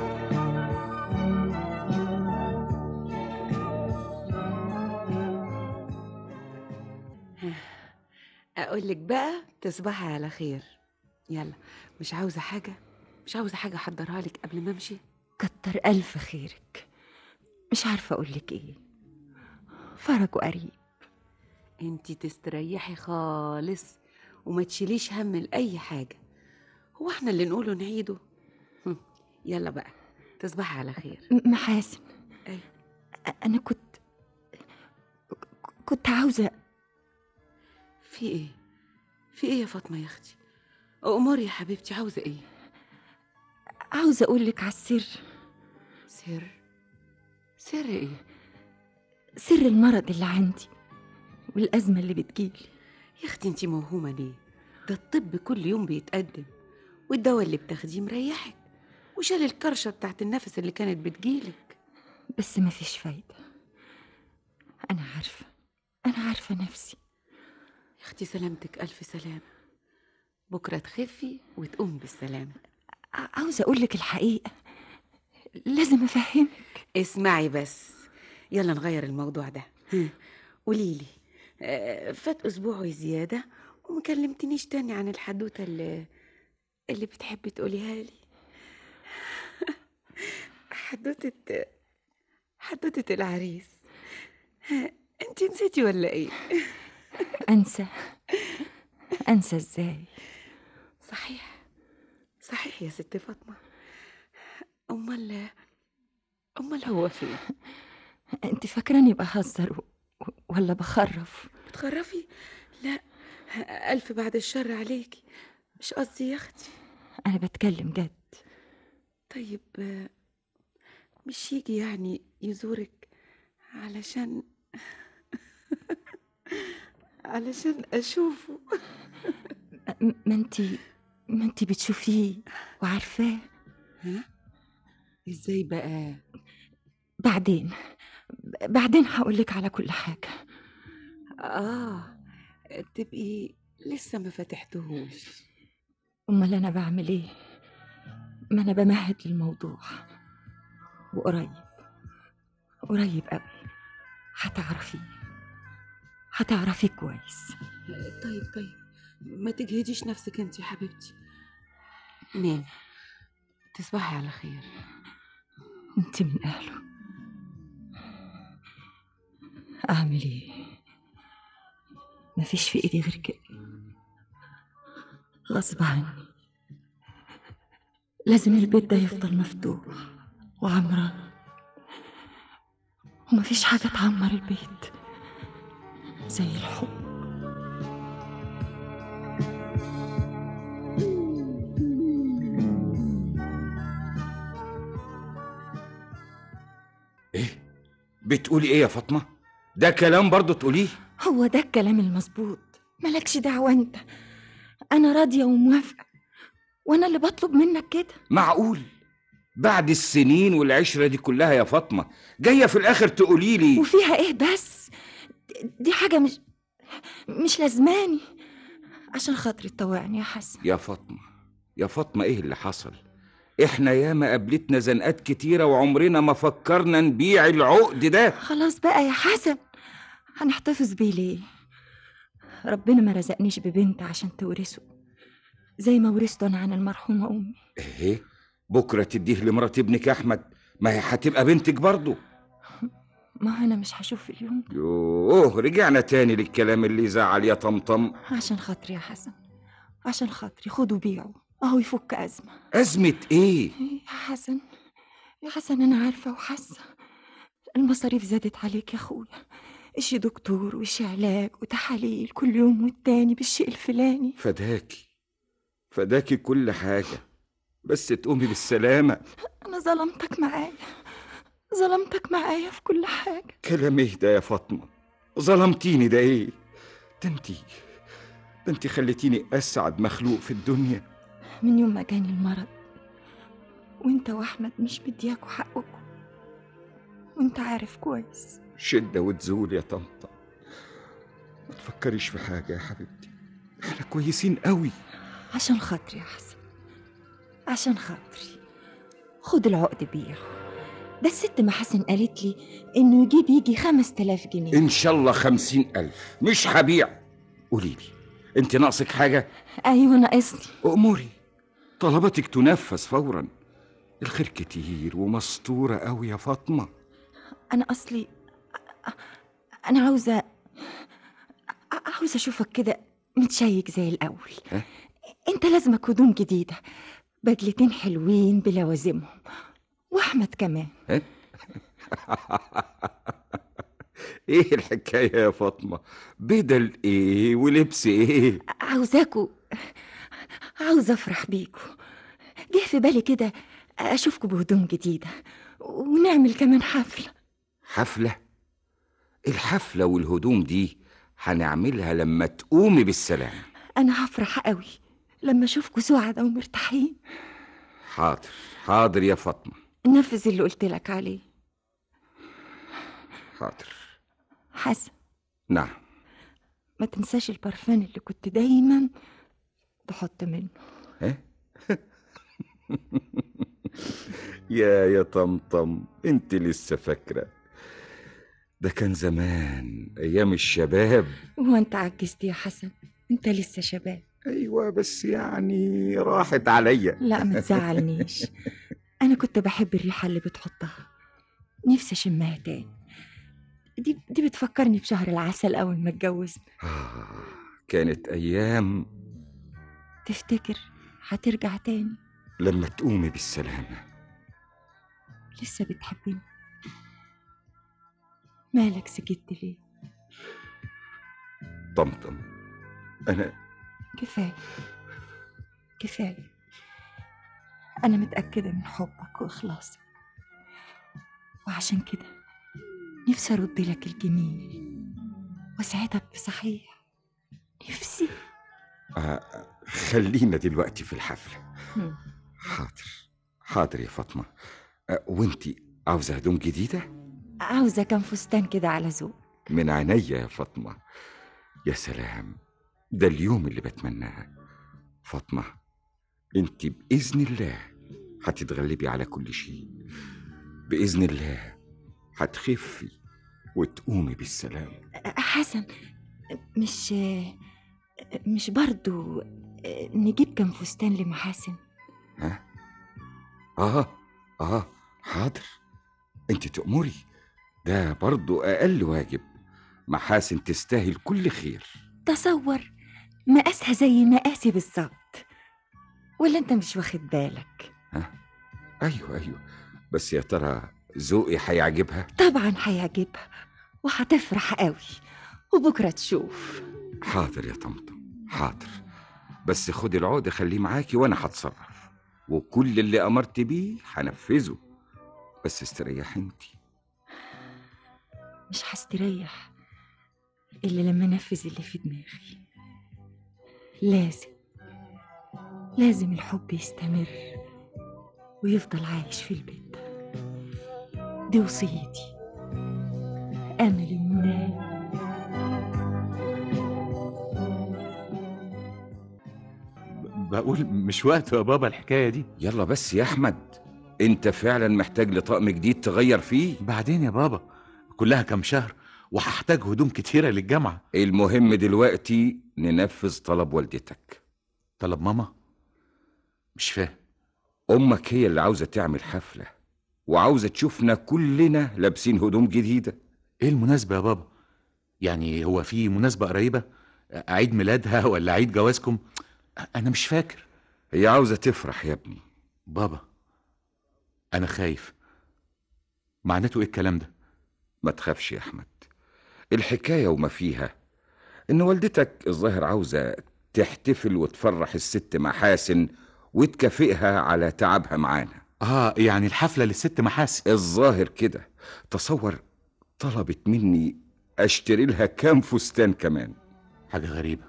اقول لك بقى تصبحي على خير يلا مش عاوزه حاجه مش عاوزه حاجه احضرها لك قبل ما امشي كتر ألف خيرك مش عارفة أقولك إيه فرج قريب انتي تستريحي خالص وما تشيليش هم لاي حاجه هو احنا اللي نقوله نعيده هم، يلا بقى تصبحي على خير م- محاسن أي. أ- أنا كنت كنت عاوزة في ايه في ايه يا فاطمه يا اختي اموري يا حبيبتي عاوزه ايه عاوزة أقولك على السر سر سر ايه سر المرض اللي عندي والأزمة اللي بتجيلي يا اختي انتي موهومه ليه ده الطب كل يوم بيتقدم والدواء اللي بتاخديه مريحك وشال الكرشه بتاعت النفس اللي كانت بتجيلك بس مفيش فايدة أنا عارفة أنا عارفة نفسي يا اختي سلامتك الف سلامه بكره تخفي وتقوم بالسلامه ع- عاوزة أقولك الحقيقة لازم أفهمك اسمعي بس يلا نغير الموضوع ده قولي لي فات اسبوع وزياده وما كلمتنيش تاني عن الحدوته اللي اللي بتحبي تقوليها لي حدوته حدوته العريس انت نسيتي ولا ايه أنسى أنسى إزاي صحيح صحيح يا ست فاطمه امال امال هو فين أنت فاكراني بهزر و- ولا بخرف بتخرفي لا ألف بعد الشر عليكي مش قصدي يا أختي أنا بتكلم جد طيب آه، مش يجي يعني يزورك علشان علشان أشوفه م- ما أنت ما أنت بتشوفيه وعارفاه ها؟ إزاي بقى بعدين بعدين هقولك على كل حاجة آه تبقي لسه ما فتحتهوش أمال أنا بعمل إيه ما أنا بمهد للموضوع وقريب قريب قوي هتعرفيه هتعرفيه كويس طيب طيب ما تجهديش نفسك انت يا حبيبتي نام تصبحي على خير انت من أهله أعمل إيه مفيش في إيدي غير كده غصب عني لازم البيت ده يفضل مفتوح وعمران ومفيش حاجة تعمر البيت زي الحب ايه بتقولي ايه يا فاطمه ده كلام برضو تقوليه هو ده الكلام المظبوط مالكش دعوة انت أنا راضية وموافقة وأنا اللي بطلب منك كده معقول بعد السنين والعشره دي كلها يا فاطمه جايه في الاخر تقولي لي وفيها ايه بس دي حاجة مش مش لازماني عشان خاطري تطوعني يا حسن يا فاطمه يا فاطمه ايه اللي حصل احنا ياما قابلتنا زنقات كتيره وعمرنا ما فكرنا نبيع العقد ده خلاص بقى يا حسن هنحتفظ بيه ليه ربنا ما رزقنيش ببنت عشان تورثه زي ما ورثته انا عن المرحومة امي ايه بكره تديه لمرات ابنك احمد ما هي هتبقى بنتك برضه ما هو انا مش هشوف اليوم ده يوه رجعنا تاني للكلام اللي زعل يا طمطم عشان خاطري يا حسن عشان خاطري خدوا بيعوا اهو يفك ازمة أزمة إيه؟ يا حسن يا حسن انا عارفة وحاسة المصاريف زادت عليك يا اخويا اشي دكتور واشي علاج وتحاليل كل يوم والتاني بالشيء الفلاني فداكي فداكي كل حاجة بس تقومي بالسلامة انا ظلمتك معايا ظلمتك معايا في كل حاجة كلام إيه ده يا فاطمة ظلمتيني ده إيه ده انتي ده انتي خليتيني أسعد مخلوق في الدنيا من يوم ما جاني المرض وانت واحمد مش مدياكوا حقكم وانت عارف كويس شدة وتزول يا طنطا ما تفكريش في حاجة يا حبيبتي احنا كويسين قوي عشان خاطري يا حسن عشان خاطري خد العقد بيعه ده الست محاسن قالت لي انه يجيب يجي خمس تلاف جنيه ان شاء الله خمسين ألف مش هبيع قوليلي انت ناقصك حاجة ايوه ناقصني أموري طلباتك تنفذ فورا الخير كتير ومستورة قوي يا فاطمة انا اصلي انا عاوزه عاوزه اشوفك كده متشيك زي الاول ها؟ انت لازمك هدوم جديده بدلتين حلوين بلوازمهم واحمد كمان ايه الحكاية يا فاطمة بدل ايه ولبس ايه عاوزاكوا عاوزه افرح بيكوا جه في بالي كده اشوفكوا بهدوم جديده ونعمل كمان حفله حفلة الحفلة والهدوم دي هنعملها لما تقومي بالسلام انا هفرح قوي لما اشوفكوا سعداء ومرتاحين حاضر حاضر يا فاطمة نفذ اللي قلت لك عليه حاضر حسن نعم ما تنساش البرفان اللي كنت دايما تحط منه إيه؟ يا يا طمطم انت لسه فاكرة ده كان زمان ايام الشباب هو انت عجزت يا حسن انت لسه شباب ايوه بس يعني راحت عليا لا ما تزعلنيش انا كنت بحب الريحه اللي بتحطها نفسي اشمها تاني دي دي بتفكرني بشهر العسل اول ما اتجوزنا آه، كانت ايام تفتكر هترجع تاني لما تقومي بالسلامة لسه بتحبني مالك سكت ليه طمطم انا كفايه كفايه انا متاكده من حبك واخلاصك وعشان كده نفسي ارد لك الجميل واسعدك بصحيح نفسي آه، خلينا دلوقتي في الحفلة هم. حاضر حاضر يا فاطمة آه، وانتي عاوزة هدوم جديدة؟ عاوزه كام فستان كده على ذوق من عينيا يا فاطمة يا سلام ده اليوم اللي بتمناه فاطمة انت بإذن الله هتتغلبي على كل شيء بإذن الله هتخفي وتقومي بالسلام حسن مش مش برضو نجيب كام فستان لمحاسن ها؟ آه آه حاضر انت تأمري ده برضو أقل واجب محاسن تستاهل كل خير تصور مقاسها زي مقاسي بالظبط ولا انت مش واخد بالك أيوة أيوة بس يا ترى ذوقي هيعجبها طبعا هيعجبها وهتفرح قوي وبكره تشوف حاضر يا طمطم حاضر بس خدي العقد خليه معاكي وانا هتصرف وكل اللي امرت بيه هنفذه بس استريحي انت مش هستريح الا لما انفذ اللي في دماغي لازم لازم الحب يستمر ويفضل عايش في البيت ده. دي وصيتي امل ومنال بقول مش وقته يا بابا الحكايه دي يلا بس يا احمد انت فعلا محتاج لطقم جديد تغير فيه بعدين يا بابا كلها كام شهر وهحتاج هدوم كتيره للجامعه المهم دلوقتي ننفذ طلب والدتك طلب ماما مش فاهم امك هي اللي عاوزه تعمل حفله وعاوزه تشوفنا كلنا لابسين هدوم جديده ايه المناسبه يا بابا يعني هو في مناسبه قريبه عيد ميلادها ولا عيد جوازكم انا مش فاكر هي عاوزه تفرح يا ابني بابا انا خايف معناته ايه الكلام ده ما تخافش يا احمد الحكايه وما فيها ان والدتك الظاهر عاوزه تحتفل وتفرح الست محاسن وتكافئها على تعبها معانا اه يعني الحفله للست محاسن الظاهر كده تصور طلبت مني اشتري لها كام فستان كمان حاجه غريبه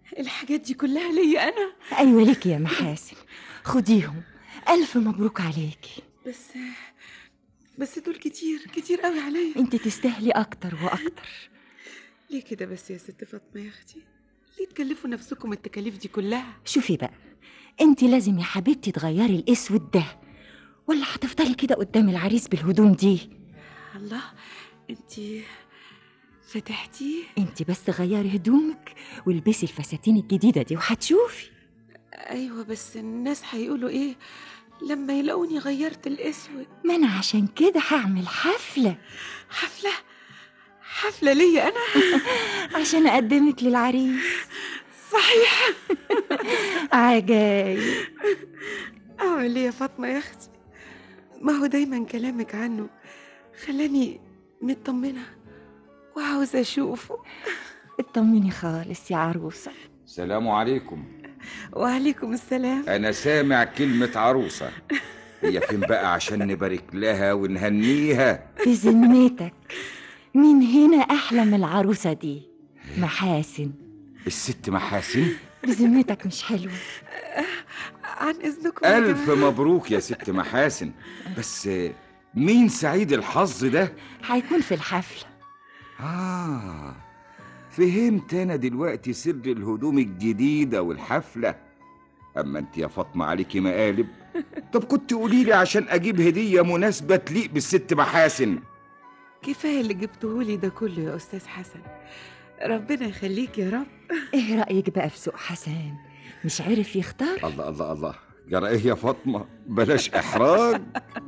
الحاجات دي كلها ليا انا أيوة ليك يا محاسن خديهم ألف مبروك عليكي بس بس دول كتير كتير قوي عليا انت تستاهلي أكتر وأكتر ليه كده بس يا ست فاطمه يا اختي ليه تكلفوا نفسكم التكاليف دي كلها شوفي بقى انت لازم يا حبيبتي تغيري الاسود ده ولا هتفضلي كده قدام العريس بالهدوم دي الله انت فتحتيه انت بس غيري هدومك والبسي الفساتين الجديدة دي وهتشوفي ايوه بس الناس هيقولوا ايه لما يلاقوني غيرت الاسود ما انا عشان كده هعمل حفلة حفله حفله ليا انا عشان اقدمك للعريس صحيح عجايب اعمل ايه يا فاطمه يا اختي ما هو دايما كلامك عنه خلاني مطمنه وعاوزه اشوفه اطمني خالص يا عروسة سلام عليكم وعليكم السلام انا سامع كلمة عروسة هي فين بقى عشان نبارك لها ونهنيها بذمتك مين هنا احلى من العروسة دي محاسن الست محاسن بذمتك مش حلوة عن اذنكم يا ألف جماعة. مبروك يا ست محاسن بس مين سعيد الحظ ده؟ هيكون في الحفلة آه فهمت أنا دلوقتي سر الهدوم الجديدة والحفلة أما أنت يا فاطمة عليكي مقالب طب كنت قولي لي عشان أجيب هدية مناسبة تليق بالست محاسن كفايه اللي جبتهولي ده كله يا استاذ حسن ربنا يخليك يا رب ايه رأيك بقى في سوق حسن مش عرف يختار الله الله الله جرى إيه يا فاطمة بلاش إحراج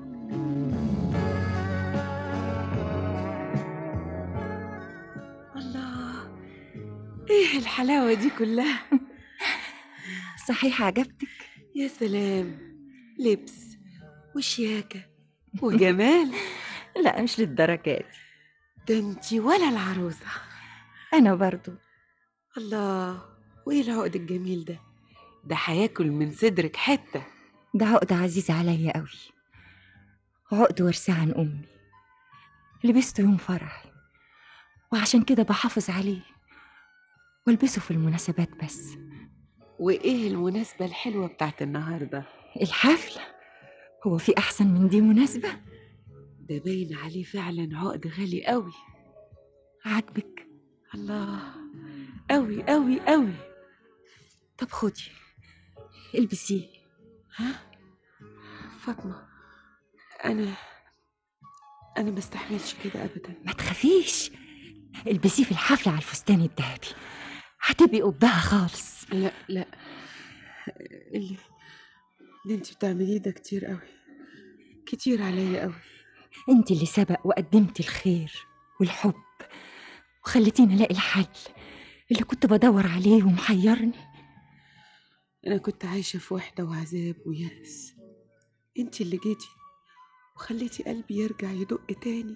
الله ايه الحلاوه دي كلها صحيح عجبتك يا سلام لبس وشياكه وجمال لا مش للدرجات ده انتي ولا العروسه انا برضو الله وايه العقد الجميل ده ده هياكل من صدرك حته ده عقد عزيز عليا قوي عقد ورثاه عن امي لبسته يوم فرحي وعشان كده بحافظ عليه والبسه في المناسبات بس وايه المناسبه الحلوه بتاعت النهارده الحفلة هو في أحسن من دي مناسبة ده باين عليه فعلا عقد غالي قوي عاجبك الله قوي قوي قوي طب خدي البسيه ها فاطمه انا انا ما استحملش كده ابدا ما تخافيش البسيه في الحفلة على الفستان الذهبي هتبقي قبها خالص لا لا اللي اللي انت بتعمليه ده كتير قوي كتير عليا قوي انت اللي سبق وقدمت الخير والحب وخليتيني الاقي الحل اللي كنت بدور عليه ومحيرني انا كنت عايشه في وحده وعذاب ويأس انت اللي جيتي وخليتي قلبي يرجع يدق تاني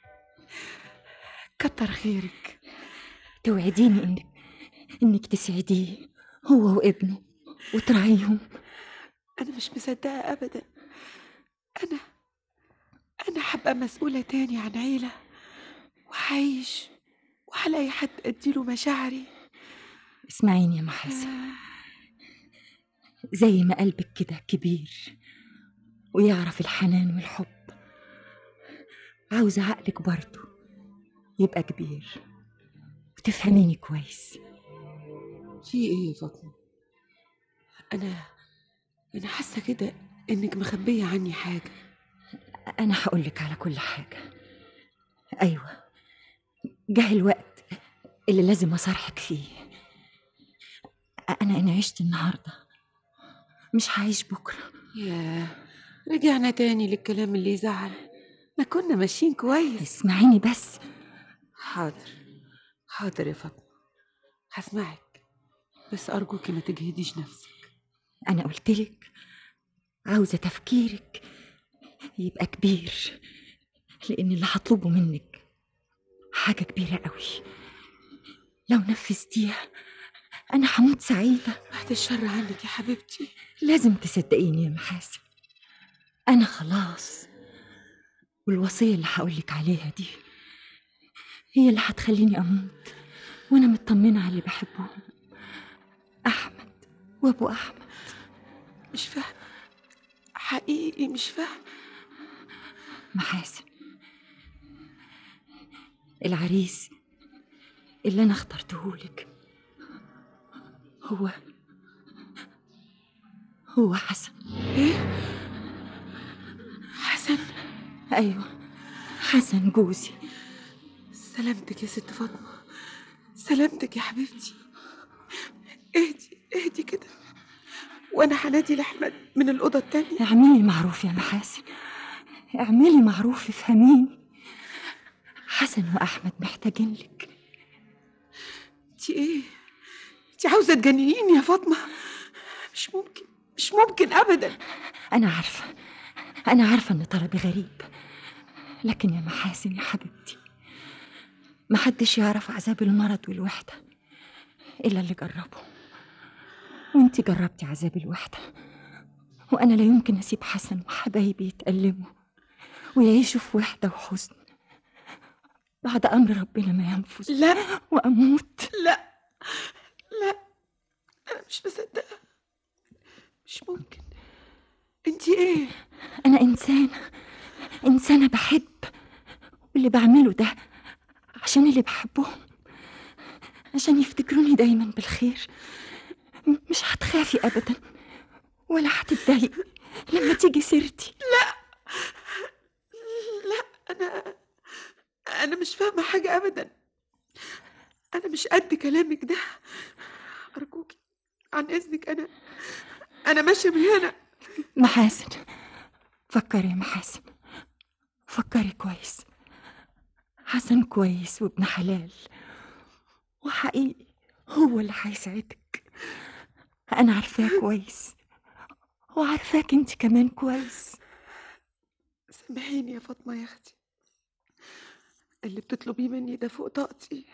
كتر خيرك توعديني انك انك تسعديه هو وابنه وتراعيهم انا مش مصدقه ابدا انا انا هبقى مسؤوله تاني عن عيله وهعيش وهلاقي حد اديله مشاعري اسمعيني يا محاسن زي ما قلبك كده كبير ويعرف الحنان والحب عاوزة عقلك برضه يبقى كبير وتفهميني كويس في ايه يا فاطمه انا انا حاسه كده انك مخبيه عني حاجه أنا هقولك على كل حاجة أيوة جه الوقت اللي لازم أصارحك فيه أنا أنا عشت النهاردة مش هعيش بكرة ياه رجعنا تاني للكلام اللي يزعل ما كنا ماشيين كويس اسمعيني بس حاضر حاضر يا فاطمه هسمعك بس ارجوكي ما تجهديش نفسك أنا قلتلك عاوزة تفكيرك يبقى كبير لأن اللي هطلبه منك حاجة كبيرة قوي لو نفذتيها أنا هموت سعيدة بعد الشر عنك يا حبيبتي لازم تصدقيني يا محاسن أنا خلاص والوصية اللي هقولك عليها دي هي اللي هتخليني أموت وأنا مطمنة على اللي بحبهم وابو احمد مش فاهمة حقيقي مش فاهمة محاسن العريس اللي انا اخترتهولك هو هو حسن ايه حسن ايوه حسن جوزي سلامتك يا ست فاطمة سلامتك يا حبيبتي اهدي اهدي كده وانا هنادي لاحمد من الأوضة التانية اعملي معروف يا محاسن اعملي معروف افهميني حسن واحمد محتاجين لك انت ايه انت عاوزة تجننيني يا فاطمة مش ممكن مش ممكن ابدا انا عارفه انا عارفه ان طلبي غريب لكن يا محاسن يا حبيبتي محدش يعرف عذاب المرض والوحده الا اللي جربه وانتي جربتي عذاب الوحده وانا لا يمكن اسيب حسن وحبايبي يتألموا ويعيشوا في وحده وحزن بعد امر ربنا ما ينفذ لا واموت لا لا انا مش مصدقة مش ممكن انت ايه أنا إنسانة إنسانة بحب واللي بعمله ده عشان اللي بحبهم عشان يفتكروني دايما بالخير م- مش هتخافي أبدا ولا هتتضايقي لما تيجي سيرتي انا انا مش فاهمة حاجة ابدا انا مش قد كلامك ده ارجوكي عن اذنك انا انا ماشية من هنا محاسن فكري يا محاسن فكري كويس حسن كويس وابن حلال وحقيقي هو اللي هيساعدك أنا عارفاه كويس وعارفاك انت كمان كويس سامحيني يا فاطمة يا اختي اللي بتطلبيه مني ده فوق طاقتي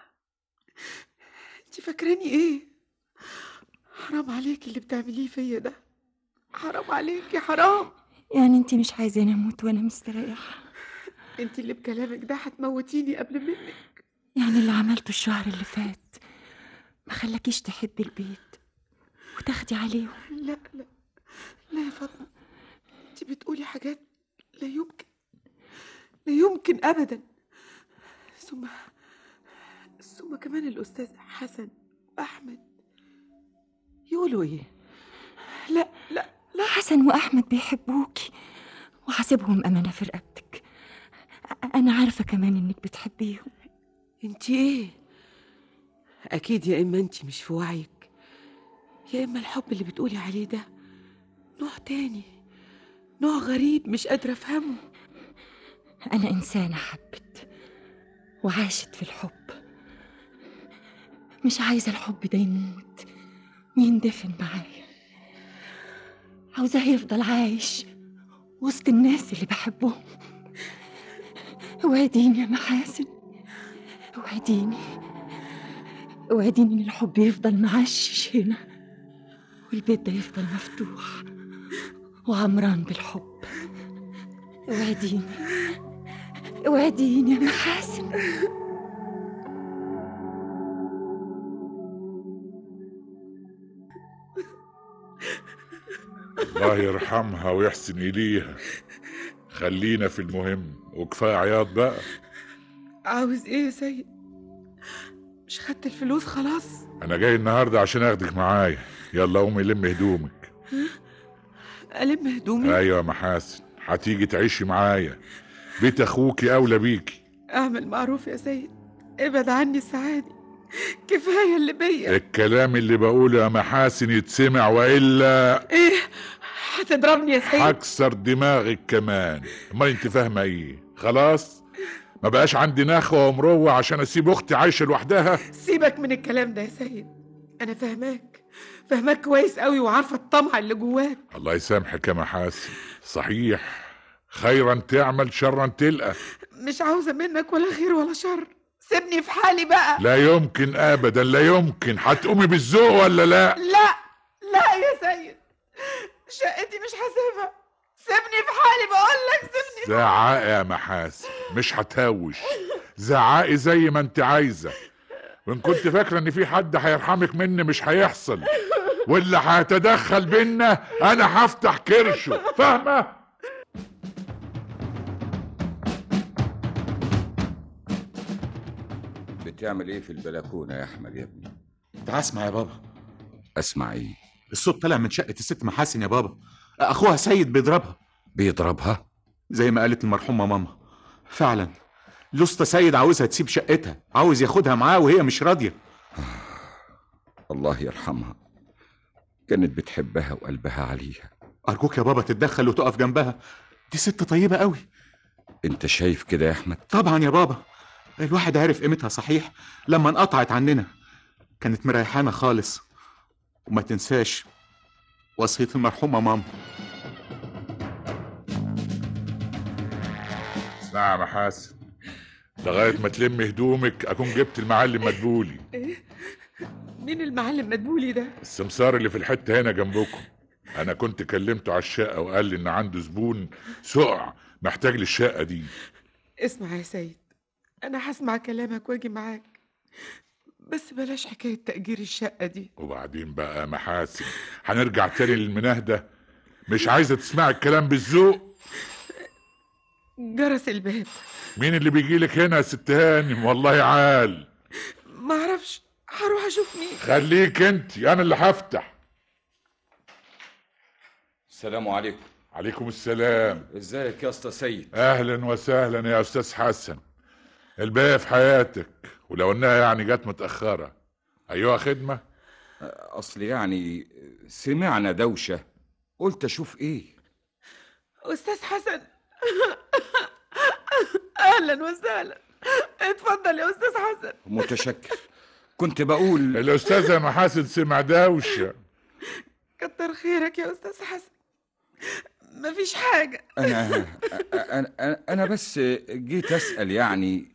انت فاكراني ايه حرام عليكي اللي بتعمليه فيا ده حرام عليكي حرام يعني انت مش عايزاني اموت وانا مستريحه انت اللي بكلامك ده هتموتيني قبل منك يعني اللي عملته الشهر اللي فات ما خلاكيش تحبي البيت وتاخدي عليهم لا لا لا يا فاطمة انت بتقولي حاجات لا يمكن لا يمكن ابدا ثم ثم كمان الاستاذ حسن واحمد يقولوا ايه لا لا لا حسن واحمد بيحبوكي وحاسبهم امانه في رقبتك أ- انا عارفه كمان انك بتحبيهم انت ايه اكيد يا اما انت مش في وعيك يا اما الحب اللي بتقولي عليه ده نوع تاني نوع غريب مش قادره افهمه انا انسانه حبت وعاشت في الحب مش عايزه الحب ده يموت ويندفن معايا عاوزاه يفضل عايش وسط الناس اللي بحبهم اوعديني يا محاسن اوعديني اوعديني ان الحب يفضل معشش هنا والبيت ده يفضل مفتوح وعمران بالحب اوعديني اوعديني يا محاسن الله يرحمها ويحسن إليها خلينا في المهم وكفاية عياط بقى عاوز ايه يا سيد مش خدت الفلوس خلاص أنا جاي النهاردة عشان أخدك معايا يلا قومي لم هدومك الم هدومي أيوة يا محاسن هتيجي تعيشي معايا بيت أخوكي أولى بيكي اعمل معروف يا سيد ابعد عني السعادة كفاية اللي بيا الكلام اللي بقوله يا محاسن يتسمع وإلا ايه هتضربني يا سيد هكسر دماغك كمان امال انت فاهمه ايه خلاص ما بقاش عندي نخوه ومروه عشان اسيب اختي عايشه لوحدها سيبك من الكلام ده يا سيد انا فاهماك فاهماك كويس قوي وعارفه الطمع اللي جواك الله يسامحك يا محاسن صحيح خيرا تعمل شرا تلقى مش عاوزه منك ولا خير ولا شر سيبني في حالي بقى لا يمكن ابدا لا يمكن هتقومي بالذوق ولا لا لا لا يا سيد شقتي مش هسيبها سيبني في حالي بقول لك سيبني في زعقي يا محاسن مش هتهوش زعقي زي ما انت عايزه وان كنت فاكره ان في حد هيرحمك مني مش هيحصل واللي هيتدخل بينا انا هفتح كرشه فاهمه بتعمل ايه في البلكونه يا احمد يا ابني تعال اسمع يا بابا اسمع ايه الصوت طلع من شقه الست محاسن يا بابا اخوها سيد بيضربها بيضربها زي ما قالت المرحومه ماما فعلا الاسطى سيد عاوزها تسيب شقتها عاوز ياخدها معاه وهي مش راضيه الله يرحمها كانت بتحبها وقلبها عليها ارجوك يا بابا تتدخل وتقف جنبها دي ست طيبه قوي انت شايف كده يا احمد طبعا يا بابا الواحد عارف قيمتها صحيح لما انقطعت عننا كانت مريحانا خالص وما تنساش وصية المرحومة ماما اسمع يا محاسن لغايه ما تلم هدومك اكون جبت المعلم مدبولي مين المعلم مدبولي ده السمسار اللي في الحته هنا جنبكم انا كنت كلمته على الشقه وقال لي ان عنده زبون سقع محتاج للشقه دي اسمع يا سيد انا هسمع كلامك واجي معاك بس بلاش حكايه تاجير الشقه دي وبعدين بقى يا محاسن هنرجع تاني للمناهده مش عايزه تسمع الكلام بالذوق جرس الباب مين اللي بيجي لك هنا يا ست هانم والله عال ما اعرفش هروح اشوف مين خليك انت انا اللي هفتح السلام عليكم عليكم السلام ازيك يا اسطى سيد اهلا وسهلا يا استاذ حسن الباقي في حياتك ولو انها يعني جت متاخره ايوه خدمه اصل يعني سمعنا دوشه قلت اشوف ايه استاذ حسن اهلا وسهلا اتفضل يا استاذ حسن متشكر كنت بقول الاستاذه محاسن سمع دوشه كتر خيرك يا استاذ حسن مفيش حاجه انا انا انا, أنا بس جيت اسال يعني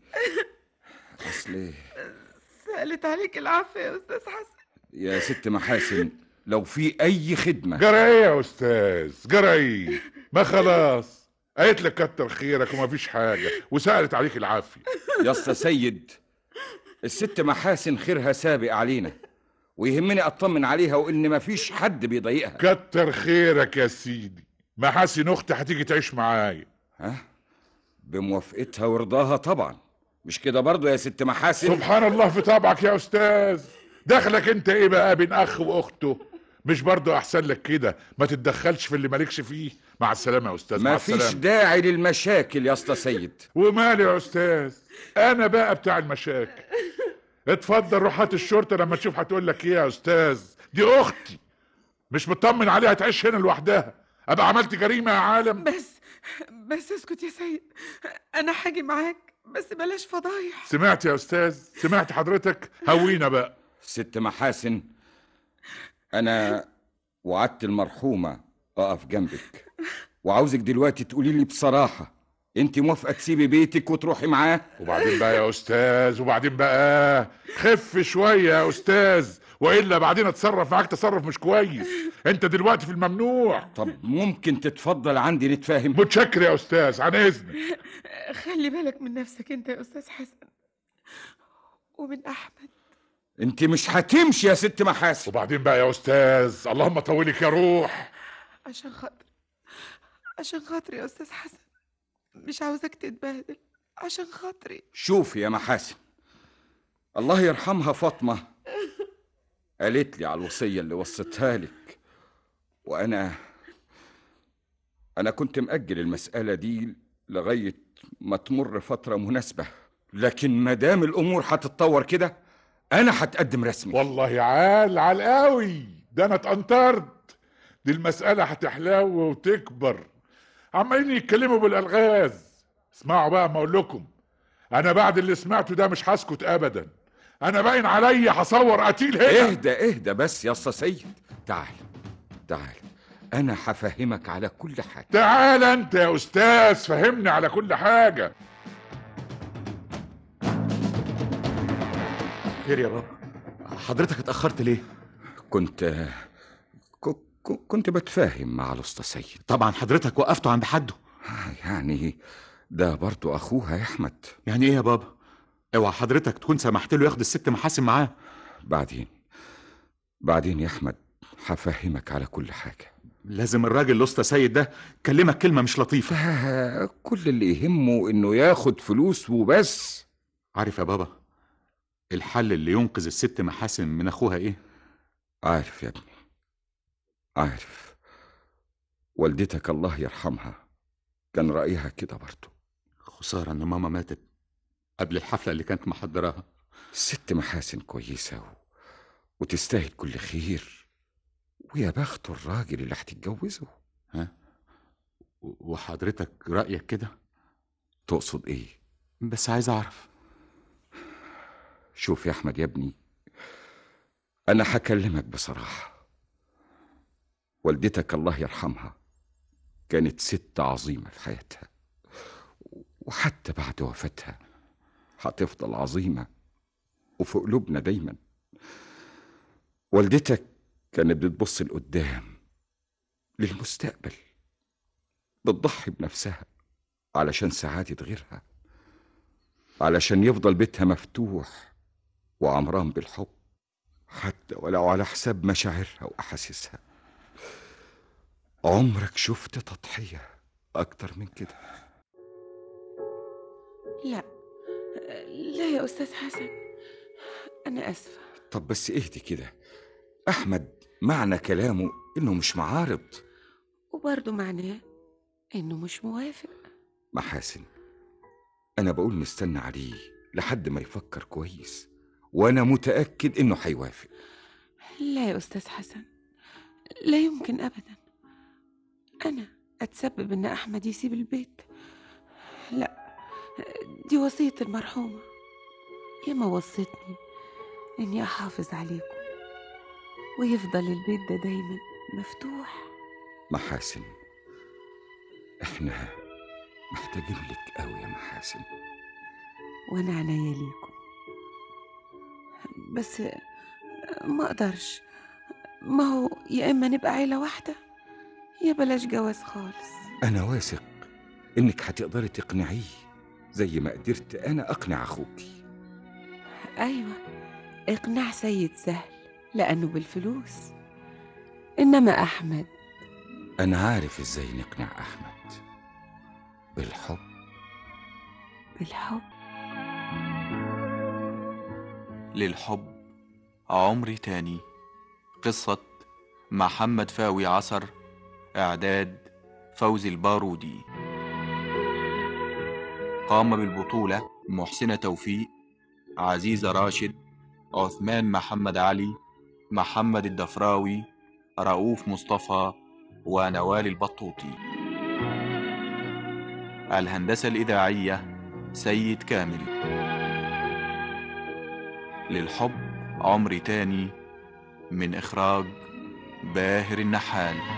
اصل سالت عليك العافيه يا استاذ حسن يا ست محاسن لو في اي خدمه جرى ايه يا استاذ جرى ايه ما خلاص قالت لك كتر خيرك وما فيش حاجه وسالت عليك العافيه يا اسطى سيد الست محاسن خيرها سابق علينا ويهمني اطمن عليها وان مفيش حد بيضايقها كتر خيرك يا سيدي محاسن اختي هتيجي تعيش معايا ها بموافقتها ورضاها طبعا مش كده برضو يا ست محاسن سبحان الله في طبعك يا استاذ دخلك انت ايه بقى بين اخ واخته مش برضو احسن لك كده ما تتدخلش في اللي مالكش فيه مع السلامه يا استاذ مع مفيش السلامه داعي للمشاكل يا اسطى سيد ومالي يا استاذ انا بقى بتاع المشاكل اتفضل روح هات الشرطه لما تشوف هتقول لك ايه يا استاذ دي اختي مش مطمن عليها تعيش هنا لوحدها ابقى عملت جريمه يا عالم بس بس اسكت يا سيد انا هاجي معاك بس بلاش فضايح سمعت يا استاذ سمعت حضرتك هوينا بقى ست محاسن انا وعدت المرحومه اقف جنبك وعاوزك دلوقتي تقولي لي بصراحه انت موافقه تسيبي بيتك وتروحي معاه وبعدين بقى يا استاذ وبعدين بقى خف شويه يا استاذ والا بعدين اتصرف معاك تصرف مش كويس انت دلوقتي في الممنوع طب ممكن تتفضل عندي نتفاهم متشكر يا استاذ عن اذنك خلي بالك من نفسك انت يا استاذ حسن ومن احمد انت مش هتمشي يا ست محاسن وبعدين بقى يا استاذ اللهم طولك يا روح عشان خاطري عشان خاطري يا استاذ حسن مش عاوزك تتبهدل عشان خاطري شوفي يا محاسن الله يرحمها فاطمه قالت لي على الوصيه اللي وصيتها لك وانا انا كنت مأجل المساله دي لغايه ما تمر فتره مناسبه لكن ما دام الامور هتتطور كده انا هتقدم رسمي والله عال عال قوي ده انا اتقنطرت دي المسألة هتحلو وتكبر عمالين يتكلموا بالألغاز اسمعوا بقى ما اقول لكم انا بعد اللي سمعته ده مش هسكت ابدا انا باين عليا هصور قتيل هنا اهدى اهدى بس يا اسطى سيد تعال تعال انا هفهمك على كل حاجه تعال انت يا استاذ فهمني على كل حاجة خير يا بابا حضرتك اتأخرت ليه؟ كنت ك- ك- كنت بتفاهم مع الاسطى سيد طبعا حضرتك وقفته عند حده يعني ده برضو اخوها يا احمد يعني ايه يا بابا؟ اوعى حضرتك تكون سمحت له ياخد الست محاسن معاه بعدين بعدين يا احمد هفهمك على كل حاجة لازم الراجل الاسطى سيد ده كلمك كلمه مش لطيفه ده كل اللي يهمه انه ياخد فلوس وبس عارف يا بابا الحل اللي ينقذ الست محاسن من اخوها ايه عارف يا ابني عارف والدتك الله يرحمها كان رأيها كده برضه خساره ان ماما ماتت قبل الحفله اللي كانت محضراها الست محاسن كويسة و... وتستاهل كل خير ويا بخت الراجل اللي هتتجوزه ها و- وحضرتك رايك كده تقصد ايه بس عايز اعرف شوف يا احمد يا ابني انا هكلمك بصراحه والدتك الله يرحمها كانت ست عظيمه في حياتها وحتى بعد وفاتها هتفضل عظيمه وفي قلوبنا دايما والدتك كانت بتبص لقدام للمستقبل بتضحي بنفسها علشان سعاده غيرها علشان يفضل بيتها مفتوح وعمران بالحب حتى ولو على حساب مشاعرها وأحاسيسها عمرك شفت تضحية أكتر من كده لا لا يا أستاذ حسن أنا آسفة طب بس اهدي كده أحمد معنى كلامه إنه مش معارض وبرضه معناه إنه مش موافق محاسن أنا بقول نستنى عليه لحد ما يفكر كويس وأنا متأكد إنه هيوافق لا يا أستاذ حسن لا يمكن أبدا أنا أتسبب إن أحمد يسيب البيت لا دي وصية المرحومة ياما وصتني إني أحافظ عليكم ويفضل البيت ده دايما مفتوح محاسن إحنا محتاجين لك أوي يا محاسن وأنا عناية ليكم بس ما أقدرش ما هو يا إما نبقى عيلة واحدة يا بلاش جواز خالص أنا واثق إنك هتقدري تقنعيه زي ما قدرت أنا أقنع أخوكي أيوة إقناع سيد سهل لأنه بالفلوس إنما أحمد أنا عارف إزاي نقنع أحمد بالحب بالحب للحب عمري تاني قصة محمد فاوي عصر إعداد فوزي البارودي قام بالبطولة محسنة توفيق عزيزة راشد عثمان محمد علي محمد الدفراوي رؤوف مصطفى ونوال البطوطي الهندسة الإذاعية سيد كامل للحب عمري تاني من إخراج باهر النحال